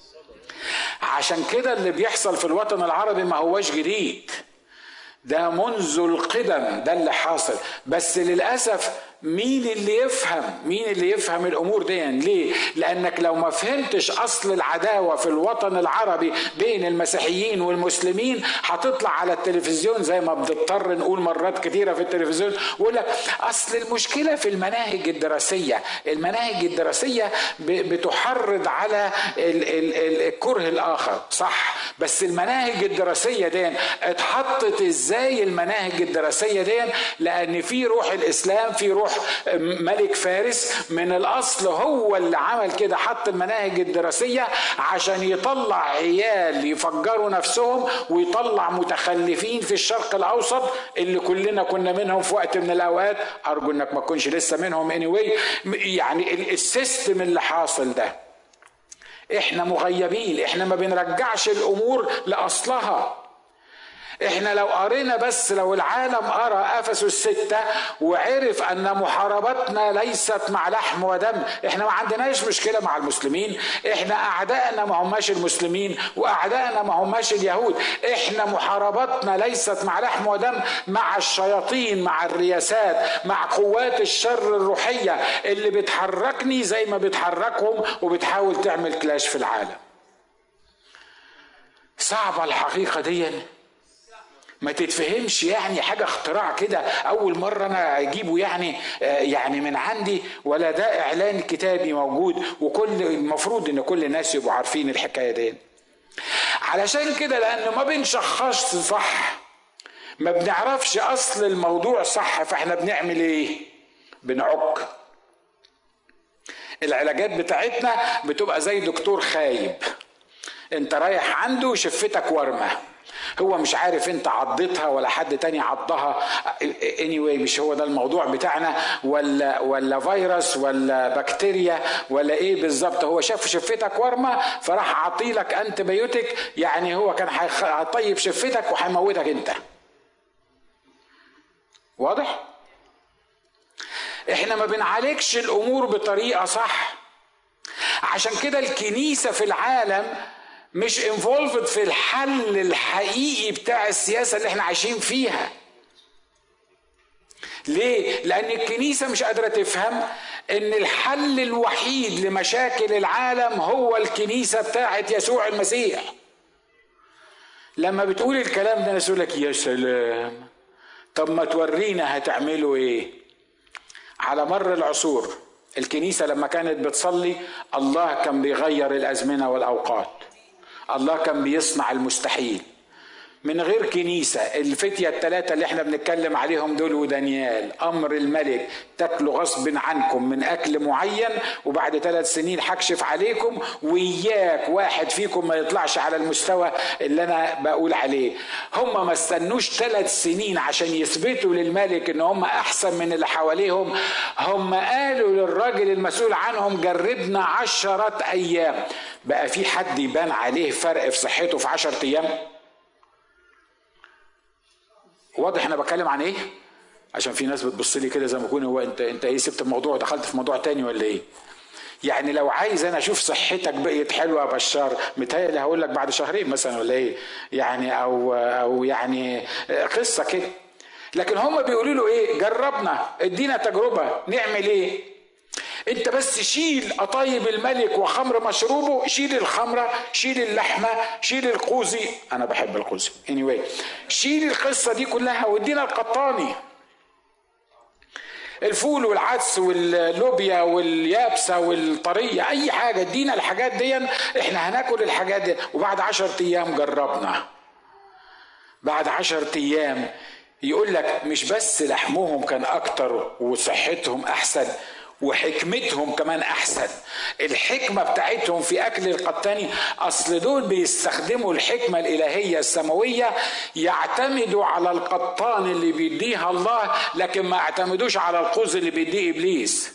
عشان كده اللي بيحصل في الوطن العربي ما هواش جديد ده منذ القدم ده اللي حاصل بس للاسف مين اللي يفهم مين اللي يفهم الامور دي ليه لانك لو ما فهمتش اصل العداوه في الوطن العربي بين المسيحيين والمسلمين هتطلع على التلفزيون زي ما بنضطر نقول مرات كثيره في التلفزيون ويقول لك اصل المشكله في المناهج الدراسيه المناهج الدراسيه بتحرض على الكره الاخر صح بس المناهج الدراسيه دي اتحطت ازاي المناهج الدراسيه دي لان في روح الاسلام في روح ملك فارس من الاصل هو اللي عمل كده حط المناهج الدراسيه عشان يطلع عيال يفجروا نفسهم ويطلع متخلفين في الشرق الاوسط اللي كلنا كنا منهم في وقت من الاوقات ارجو انك ما تكونش لسه منهم anyway يعني السيستم اللي حاصل ده احنا مغيبين احنا ما بنرجعش الامور لاصلها احنا لو قرينا بس لو العالم قرا افسس الستة وعرف ان محاربتنا ليست مع لحم ودم احنا ما عندناش مشكله مع المسلمين احنا اعدائنا ما هماش المسلمين واعدائنا ما هماش اليهود احنا محاربتنا ليست مع لحم ودم مع الشياطين مع الرياسات مع قوات الشر الروحيه اللي بتحركني زي ما بتحركهم وبتحاول تعمل كلاش في العالم صعبه الحقيقه دي ما تتفهمش يعني حاجه اختراع كده اول مره انا اجيبه يعني يعني من عندي ولا ده اعلان كتابي موجود وكل المفروض ان كل الناس يبقوا عارفين الحكايه دي علشان كده لانه ما بنشخصش صح ما بنعرفش اصل الموضوع صح فاحنا بنعمل ايه بنعك العلاجات بتاعتنا بتبقى زي دكتور خايب انت رايح عنده شفتك ورمه هو مش عارف انت عضتها ولا حد تاني عضها anyway مش هو ده الموضوع بتاعنا ولا ولا فيروس ولا بكتيريا ولا ايه بالظبط هو شاف شفتك ورمه فراح عطيلك انت بيوتك يعني هو كان هيطيب شفتك وهيموتك انت واضح احنا ما بنعالجش الامور بطريقه صح عشان كده الكنيسه في العالم مش انفولفد في الحل الحقيقي بتاع السياسه اللي احنا عايشين فيها ليه لان الكنيسه مش قادره تفهم ان الحل الوحيد لمشاكل العالم هو الكنيسه بتاعه يسوع المسيح لما بتقول الكلام ده الناس يقول لك يا سلام طب ما تورينا هتعملوا ايه على مر العصور الكنيسه لما كانت بتصلي الله كان بيغير الازمنه والاوقات الله كان بيصنع المستحيل من غير كنيسة الفتية الثلاثة اللي احنا بنتكلم عليهم دول ودانيال أمر الملك تاكلوا غصب عنكم من أكل معين وبعد ثلاث سنين هكشف عليكم وإياك واحد فيكم ما يطلعش على المستوى اللي أنا بقول عليه هم ما استنوش ثلاث سنين عشان يثبتوا للملك إن هم أحسن من اللي حواليهم هم قالوا للراجل المسؤول عنهم جربنا عشرة أيام بقى في حد يبان عليه فرق في صحته في عشرة أيام واضح انا بتكلم عن ايه عشان في ناس بتبص لي كده زي ما يكون هو انت انت ايه سبت الموضوع ودخلت في موضوع تاني ولا ايه يعني لو عايز انا اشوف صحتك بقيت حلوه يا بشار متهيألي هقول لك بعد شهرين مثلا ولا ايه يعني او او يعني قصه كده لكن هم بيقولوا له ايه جربنا ادينا تجربه نعمل ايه انت بس شيل قطايب الملك وخمر مشروبه شيل الخمرة شيل اللحمة شيل القوزي انا بحب القوزي anyway شيل القصة دي كلها وادينا القطاني الفول والعدس واللوبيا واليابسة والطرية أي حاجة ادينا الحاجات دي احنا هناكل الحاجات دي وبعد عشر أيام جربنا بعد عشر أيام يقول لك مش بس لحمهم كان أكتر وصحتهم أحسن وحكمتهم كمان احسن الحكمه بتاعتهم في اكل القطاني اصل دول بيستخدموا الحكمه الالهيه السماويه يعتمدوا على القطان اللي بيديها الله لكن ما يعتمدوش على القوز اللي بيديه ابليس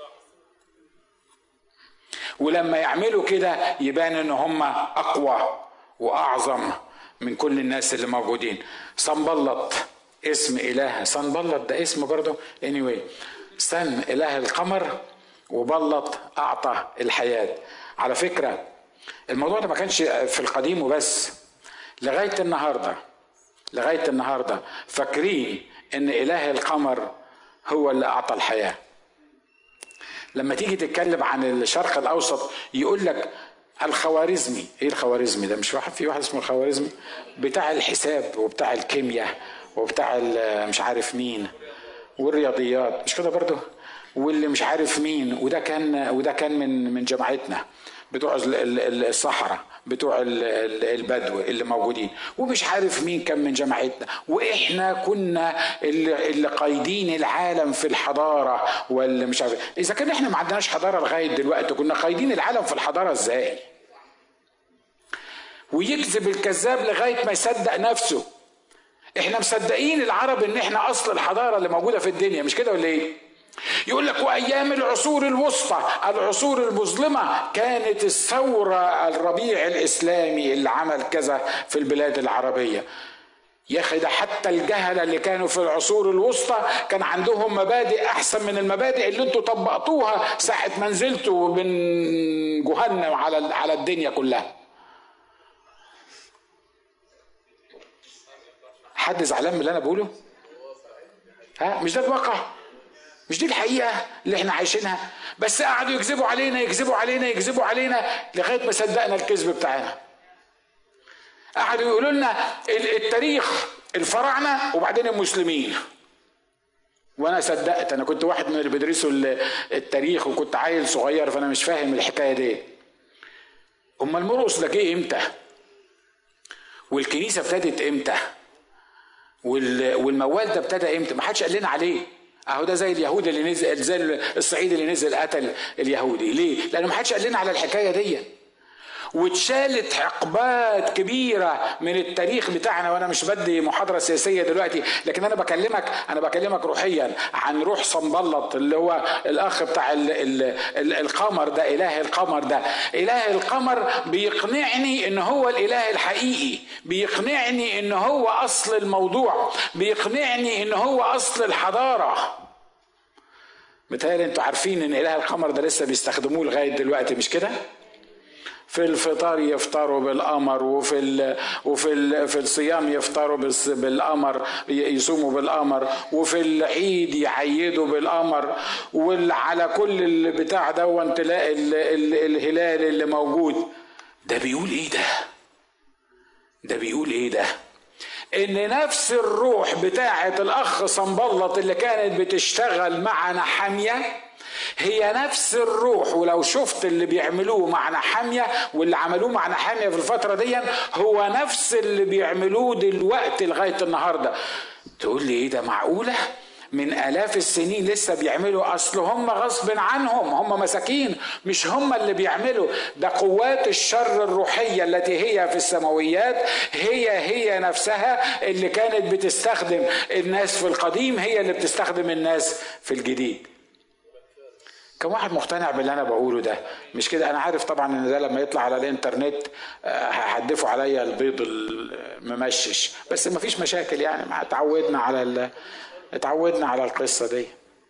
ولما يعملوا كده يبان ان هم اقوى واعظم من كل الناس اللي موجودين صنبلط اسم اله صنبلط ده اسم برضه anyway سن اله القمر وبلط اعطى الحياه على فكره الموضوع ده ما كانش في القديم وبس لغايه النهارده لغايه النهارده فاكرين ان اله القمر هو اللي اعطى الحياه لما تيجي تتكلم عن الشرق الاوسط يقول لك الخوارزمي ايه الخوارزمي ده مش واحد في واحد اسمه الخوارزمي بتاع الحساب وبتاع الكيمياء وبتاع مش عارف مين والرياضيات مش كده برضه واللي مش عارف مين وده كان وده كان من من جماعتنا بتوع الصحراء بتوع البدو اللي موجودين ومش عارف مين كان من جماعتنا واحنا كنا اللي, اللي قايدين العالم في الحضاره واللي مش عارف اذا كان احنا ما عندناش حضاره لغايه دلوقتي كنا قايدين العالم في الحضاره ازاي ويكذب الكذاب لغايه ما يصدق نفسه احنا مصدقين العرب ان احنا اصل الحضاره اللي موجوده في الدنيا مش كده ولا ايه يقول لك وايام العصور الوسطى العصور المظلمه كانت الثوره الربيع الاسلامي اللي عمل كذا في البلاد العربيه يا اخي ده حتى الجهله اللي كانوا في العصور الوسطى كان عندهم مبادئ احسن من المبادئ اللي انتوا طبقتوها ساعه ما نزلتوا من جهنم على على الدنيا كلها حد زعلان من اللي انا بقوله ها مش ده الواقع مش دي الحقيقه اللي احنا عايشينها بس قعدوا يكذبوا علينا يكذبوا علينا يكذبوا علينا لغايه ما صدقنا الكذب بتاعنا قعدوا يقولوا لنا التاريخ الفراعنه وبعدين المسلمين وانا صدقت انا كنت واحد من اللي بيدرسوا التاريخ وكنت عيل صغير فانا مش فاهم الحكايه دي امال المرقص ده جه امتى والكنيسه ابتدت امتى والموال ده ابتدى امتى ما حدش قال لنا عليه اهو ده زي اليهود اللي نزل زي الصعيد اللي نزل قتل اليهودي ليه لانه ما حدش قال لنا على الحكايه دي واتشالت حقبات كبيرة من التاريخ بتاعنا وأنا مش بدي محاضرة سياسية دلوقتي لكن أنا بكلمك أنا بكلمك روحيا عن روح صنبلط اللي هو الأخ بتاع ال ال ال القمر ده إله القمر ده إله القمر بيقنعني إن هو الإله الحقيقي بيقنعني إن هو أصل الموضوع بيقنعني إن هو أصل الحضارة متهيألي انتوا عارفين ان اله القمر ده لسه بيستخدموه لغايه دلوقتي مش كده؟ في الفطار يفطروا بالقمر وفي ال وفي ال في الصيام يفطروا بالقمر يصوموا بالقمر وفي العيد يعيدوا بالقمر وعلى كل البتاع دون تلاقي ال ال الهلال اللي موجود ده بيقول ايه ده ده بيقول ايه ده ان نفس الروح بتاعه الاخ صنبلط اللي كانت بتشتغل معنا حاميه هي نفس الروح ولو شفت اللي بيعملوه مع نحامية واللي عملوه مع نحامية في الفترة دي هو نفس اللي بيعملوه دلوقتي لغاية النهاردة تقول لي ايه ده معقولة من آلاف السنين لسه بيعملوا أصل هم غصب عنهم هم مساكين مش هم اللي بيعملوا ده قوات الشر الروحية التي هي في السماويات هي هي نفسها اللي كانت بتستخدم الناس في القديم هي اللي بتستخدم الناس في الجديد كم واحد مقتنع باللي انا بقوله ده مش كده انا عارف طبعا ان ده لما يطلع على الانترنت آه، هيحدفوا عليا البيض الممشش بس ما فيش مشاكل يعني ما اتعودنا على ال... اتعودنا على القصه دي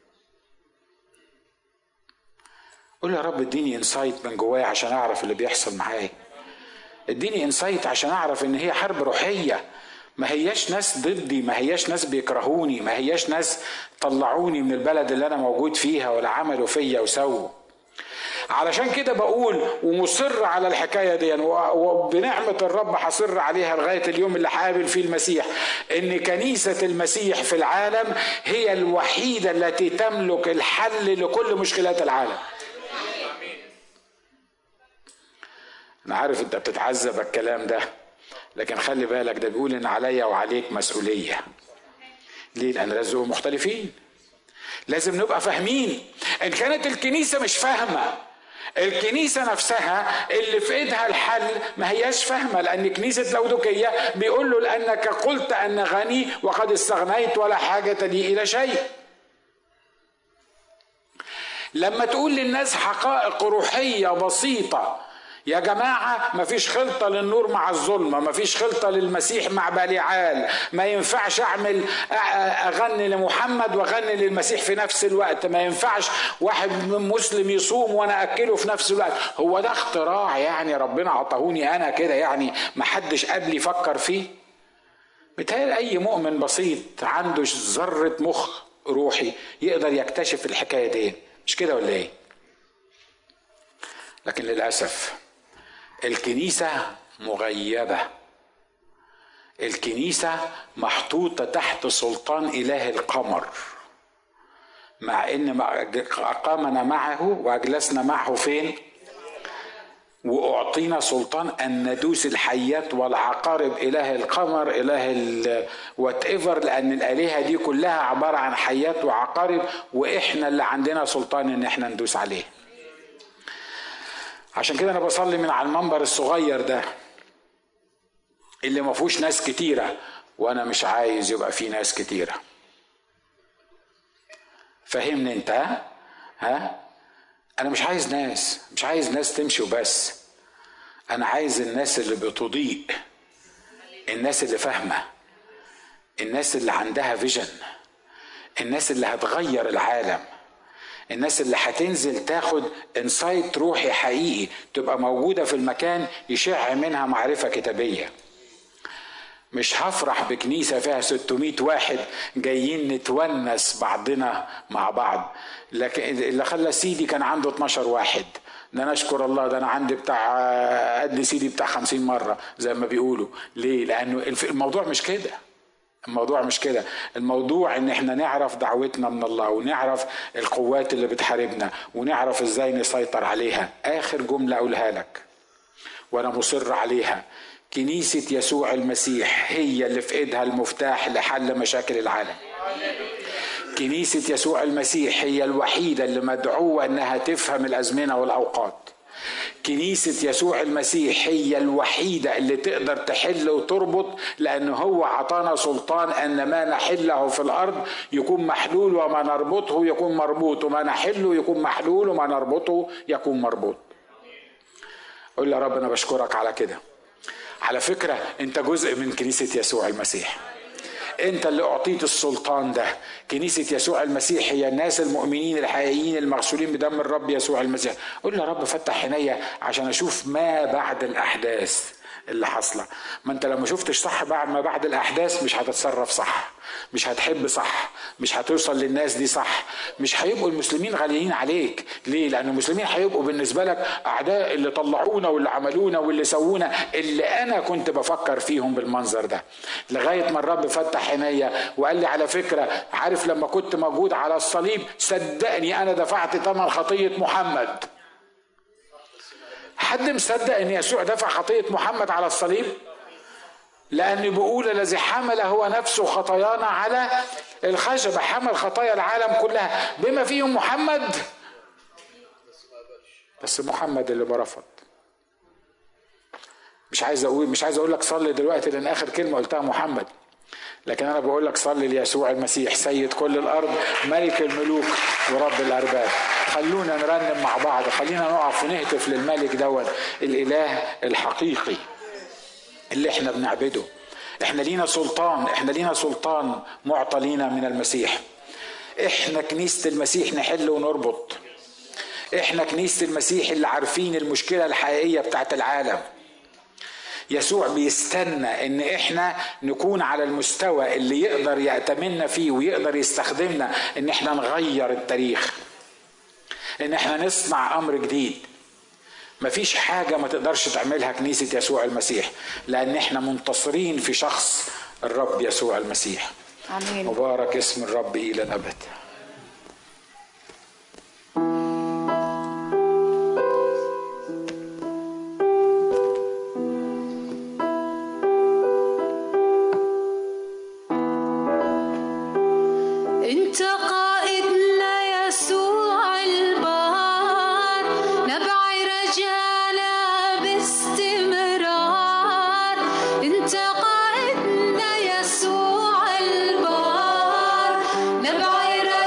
قول يا رب اديني انسايت من جوايا عشان اعرف اللي بيحصل معايا اديني انسايت عشان اعرف ان هي حرب روحيه ما هياش ناس ضدي ما هياش ناس بيكرهوني ما هياش ناس طلعوني من البلد اللي انا موجود فيها ولا عملوا فيا وسووا علشان كده بقول ومصر على الحكايه دي وبنعمه الرب هصر عليها لغايه اليوم اللي هقابل فيه المسيح ان كنيسه المسيح في العالم هي الوحيده التي تملك الحل لكل مشكلات العالم انا عارف انت بتتعذب الكلام ده لكن خلي بالك ده بيقول ان عليا وعليك مسؤوليه ليه لان رزقه مختلفين لازم نبقى فاهمين ان كانت الكنيسه مش فاهمه الكنيسة نفسها اللي في ايدها الحل ما هياش فاهمة لأن كنيسة لودوكية بيقول له لأنك قلت أن غني وقد استغنيت ولا حاجة لي إلى شيء لما تقول للناس حقائق روحية بسيطة يا جماعة ما فيش خلطة للنور مع الظلمة ما فيش خلطة للمسيح مع بليعال ما ينفعش أعمل أغني لمحمد وأغني للمسيح في نفس الوقت ما ينفعش واحد مسلم يصوم وأنا أكله في نفس الوقت هو ده اختراع يعني ربنا عطاهوني أنا كده يعني ما حدش قبلي فكر فيه بتهيألي أي مؤمن بسيط عنده ذرة مخ روحي يقدر يكتشف الحكايه دي مش كده ولا ايه لكن للاسف الكنيسه مغيبه الكنيسه محطوطه تحت سلطان اله القمر مع ان اقامنا معه واجلسنا معه فين واعطينا سلطان ان ندوس الحيات والعقارب اله القمر اله وات ايفر لان الالهه دي كلها عباره عن حيات وعقارب واحنا اللي عندنا سلطان ان احنا ندوس عليه عشان كده انا بصلي من على المنبر الصغير ده اللي ما فيهوش ناس كتيره وانا مش عايز يبقى فيه ناس كتيره فهمني انت ها ها انا مش عايز ناس مش عايز ناس تمشي وبس انا عايز الناس اللي بتضيء الناس اللي فاهمه الناس اللي عندها فيجن الناس اللي هتغير العالم الناس اللي هتنزل تاخد انسايت روحي حقيقي تبقى موجوده في المكان يشع منها معرفه كتابيه مش هفرح بكنيسة فيها 600 واحد جايين نتونس بعضنا مع بعض لكن اللي خلى سيدي كان عنده 12 واحد ده انا اشكر الله ده انا عندي بتاع قد سيدي بتاع 50 مرة زي ما بيقولوا ليه لانه الموضوع مش كده الموضوع مش كده الموضوع ان احنا نعرف دعوتنا من الله ونعرف القوات اللي بتحاربنا ونعرف ازاي نسيطر عليها اخر جملة اقولها لك وانا مصر عليها كنيسة يسوع المسيح هي اللي في ايدها المفتاح لحل مشاكل العالم كنيسة يسوع المسيح هي الوحيدة اللي مدعوة انها تفهم الازمنة والاوقات كنيسة يسوع المسيح هي الوحيدة اللي تقدر تحل وتربط لأن هو عطانا سلطان أن ما نحله في الأرض يكون محلول وما نربطه يكون مربوط وما نحله يكون محلول وما نربطه يكون مربوط قول يا رب أنا بشكرك على كده على فكرة انت جزء من كنيسة يسوع المسيح انت اللي اعطيت السلطان ده كنيسة يسوع المسيح هي الناس المؤمنين الحقيقيين المغسولين بدم الرب يسوع المسيح قول يا رب فتح عينيا عشان اشوف ما بعد الاحداث اللي حاصله ما انت لو ما شفتش صح بعد ما بعد الاحداث مش هتتصرف صح مش هتحب صح مش هتوصل للناس دي صح مش هيبقوا المسلمين غاليين عليك ليه لان المسلمين هيبقوا بالنسبه لك اعداء اللي طلعونا واللي عملونا واللي سوونا اللي انا كنت بفكر فيهم بالمنظر ده لغايه ما الرب فتح عينيا وقال لي على فكره عارف لما كنت موجود على الصليب صدقني انا دفعت ثمن خطيه محمد حد مصدق ان يسوع دفع خطيه محمد على الصليب لأن بيقول الذي حمل هو نفسه خطايانا على الخشبة حمل خطايا العالم كلها بما فيهم محمد بس محمد اللي برفض مش عايز اقول مش عايز اقول لك صلي دلوقتي لان اخر كلمه قلتها محمد لكن انا بقول لك صلي ليسوع المسيح سيد كل الارض ملك الملوك ورب الارباب خلونا نرنم مع بعض خلينا نقف ونهتف للملك دوت الاله الحقيقي اللي احنا بنعبده احنا لينا سلطان احنا لينا سلطان معطى لينا من المسيح احنا كنيسة المسيح نحل ونربط احنا كنيسة المسيح اللي عارفين المشكلة الحقيقية بتاعت العالم يسوع بيستنى ان احنا نكون على المستوى اللي يقدر يأتمنا فيه ويقدر يستخدمنا ان احنا نغير التاريخ ان احنا نصنع امر جديد مفيش حاجة ما تقدرش تعملها كنيسة يسوع المسيح لأن احنا منتصرين في شخص الرب يسوع المسيح آمين مبارك اسم الرب إلى الأبد انت قائدنا يسوع البار نبع رجانا باستمرار انت قائدنا يسوع البار نبع رجانا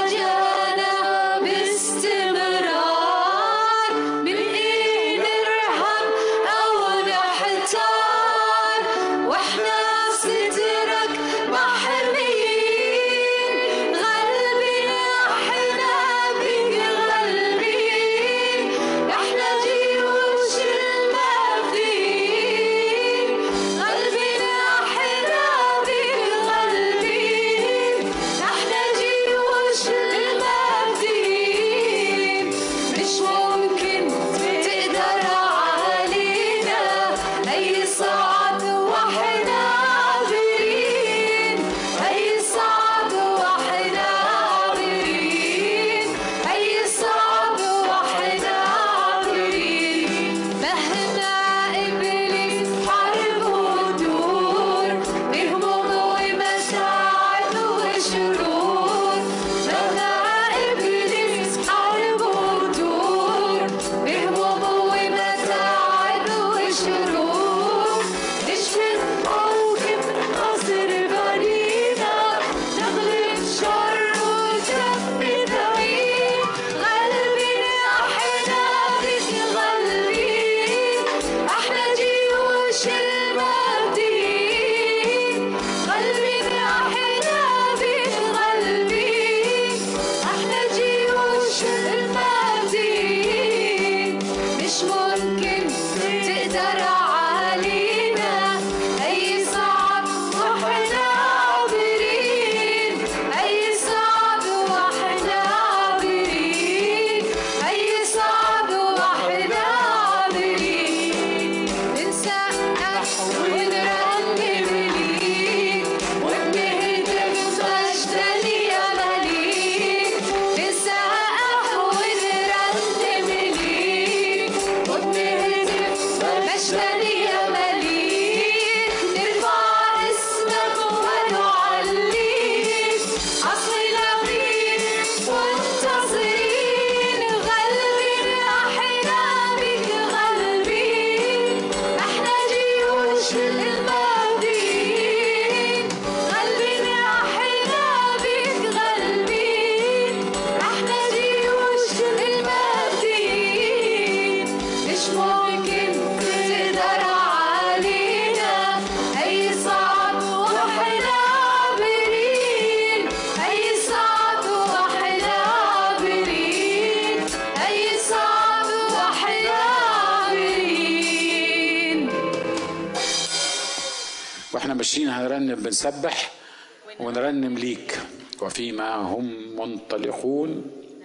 واحنا ماشيين هنرنم بنسبح ونرنم ليك وفيما هم منطلقون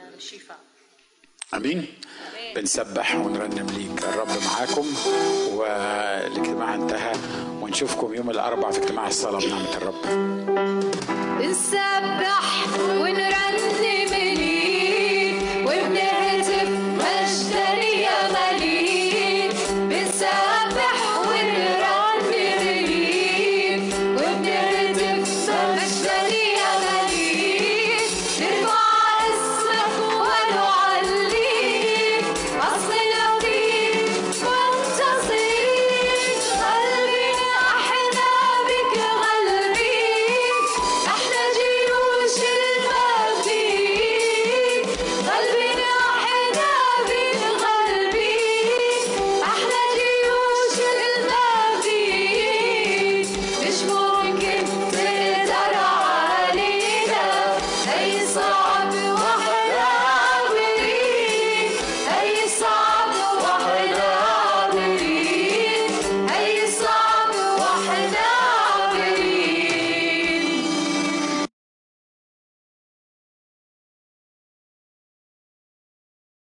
امين بنسبح ونرنم ليك الرب معاكم والاجتماع انتهى ونشوفكم يوم الاربعاء في اجتماع الصلاه بنعمه الرب نسبح ونرنم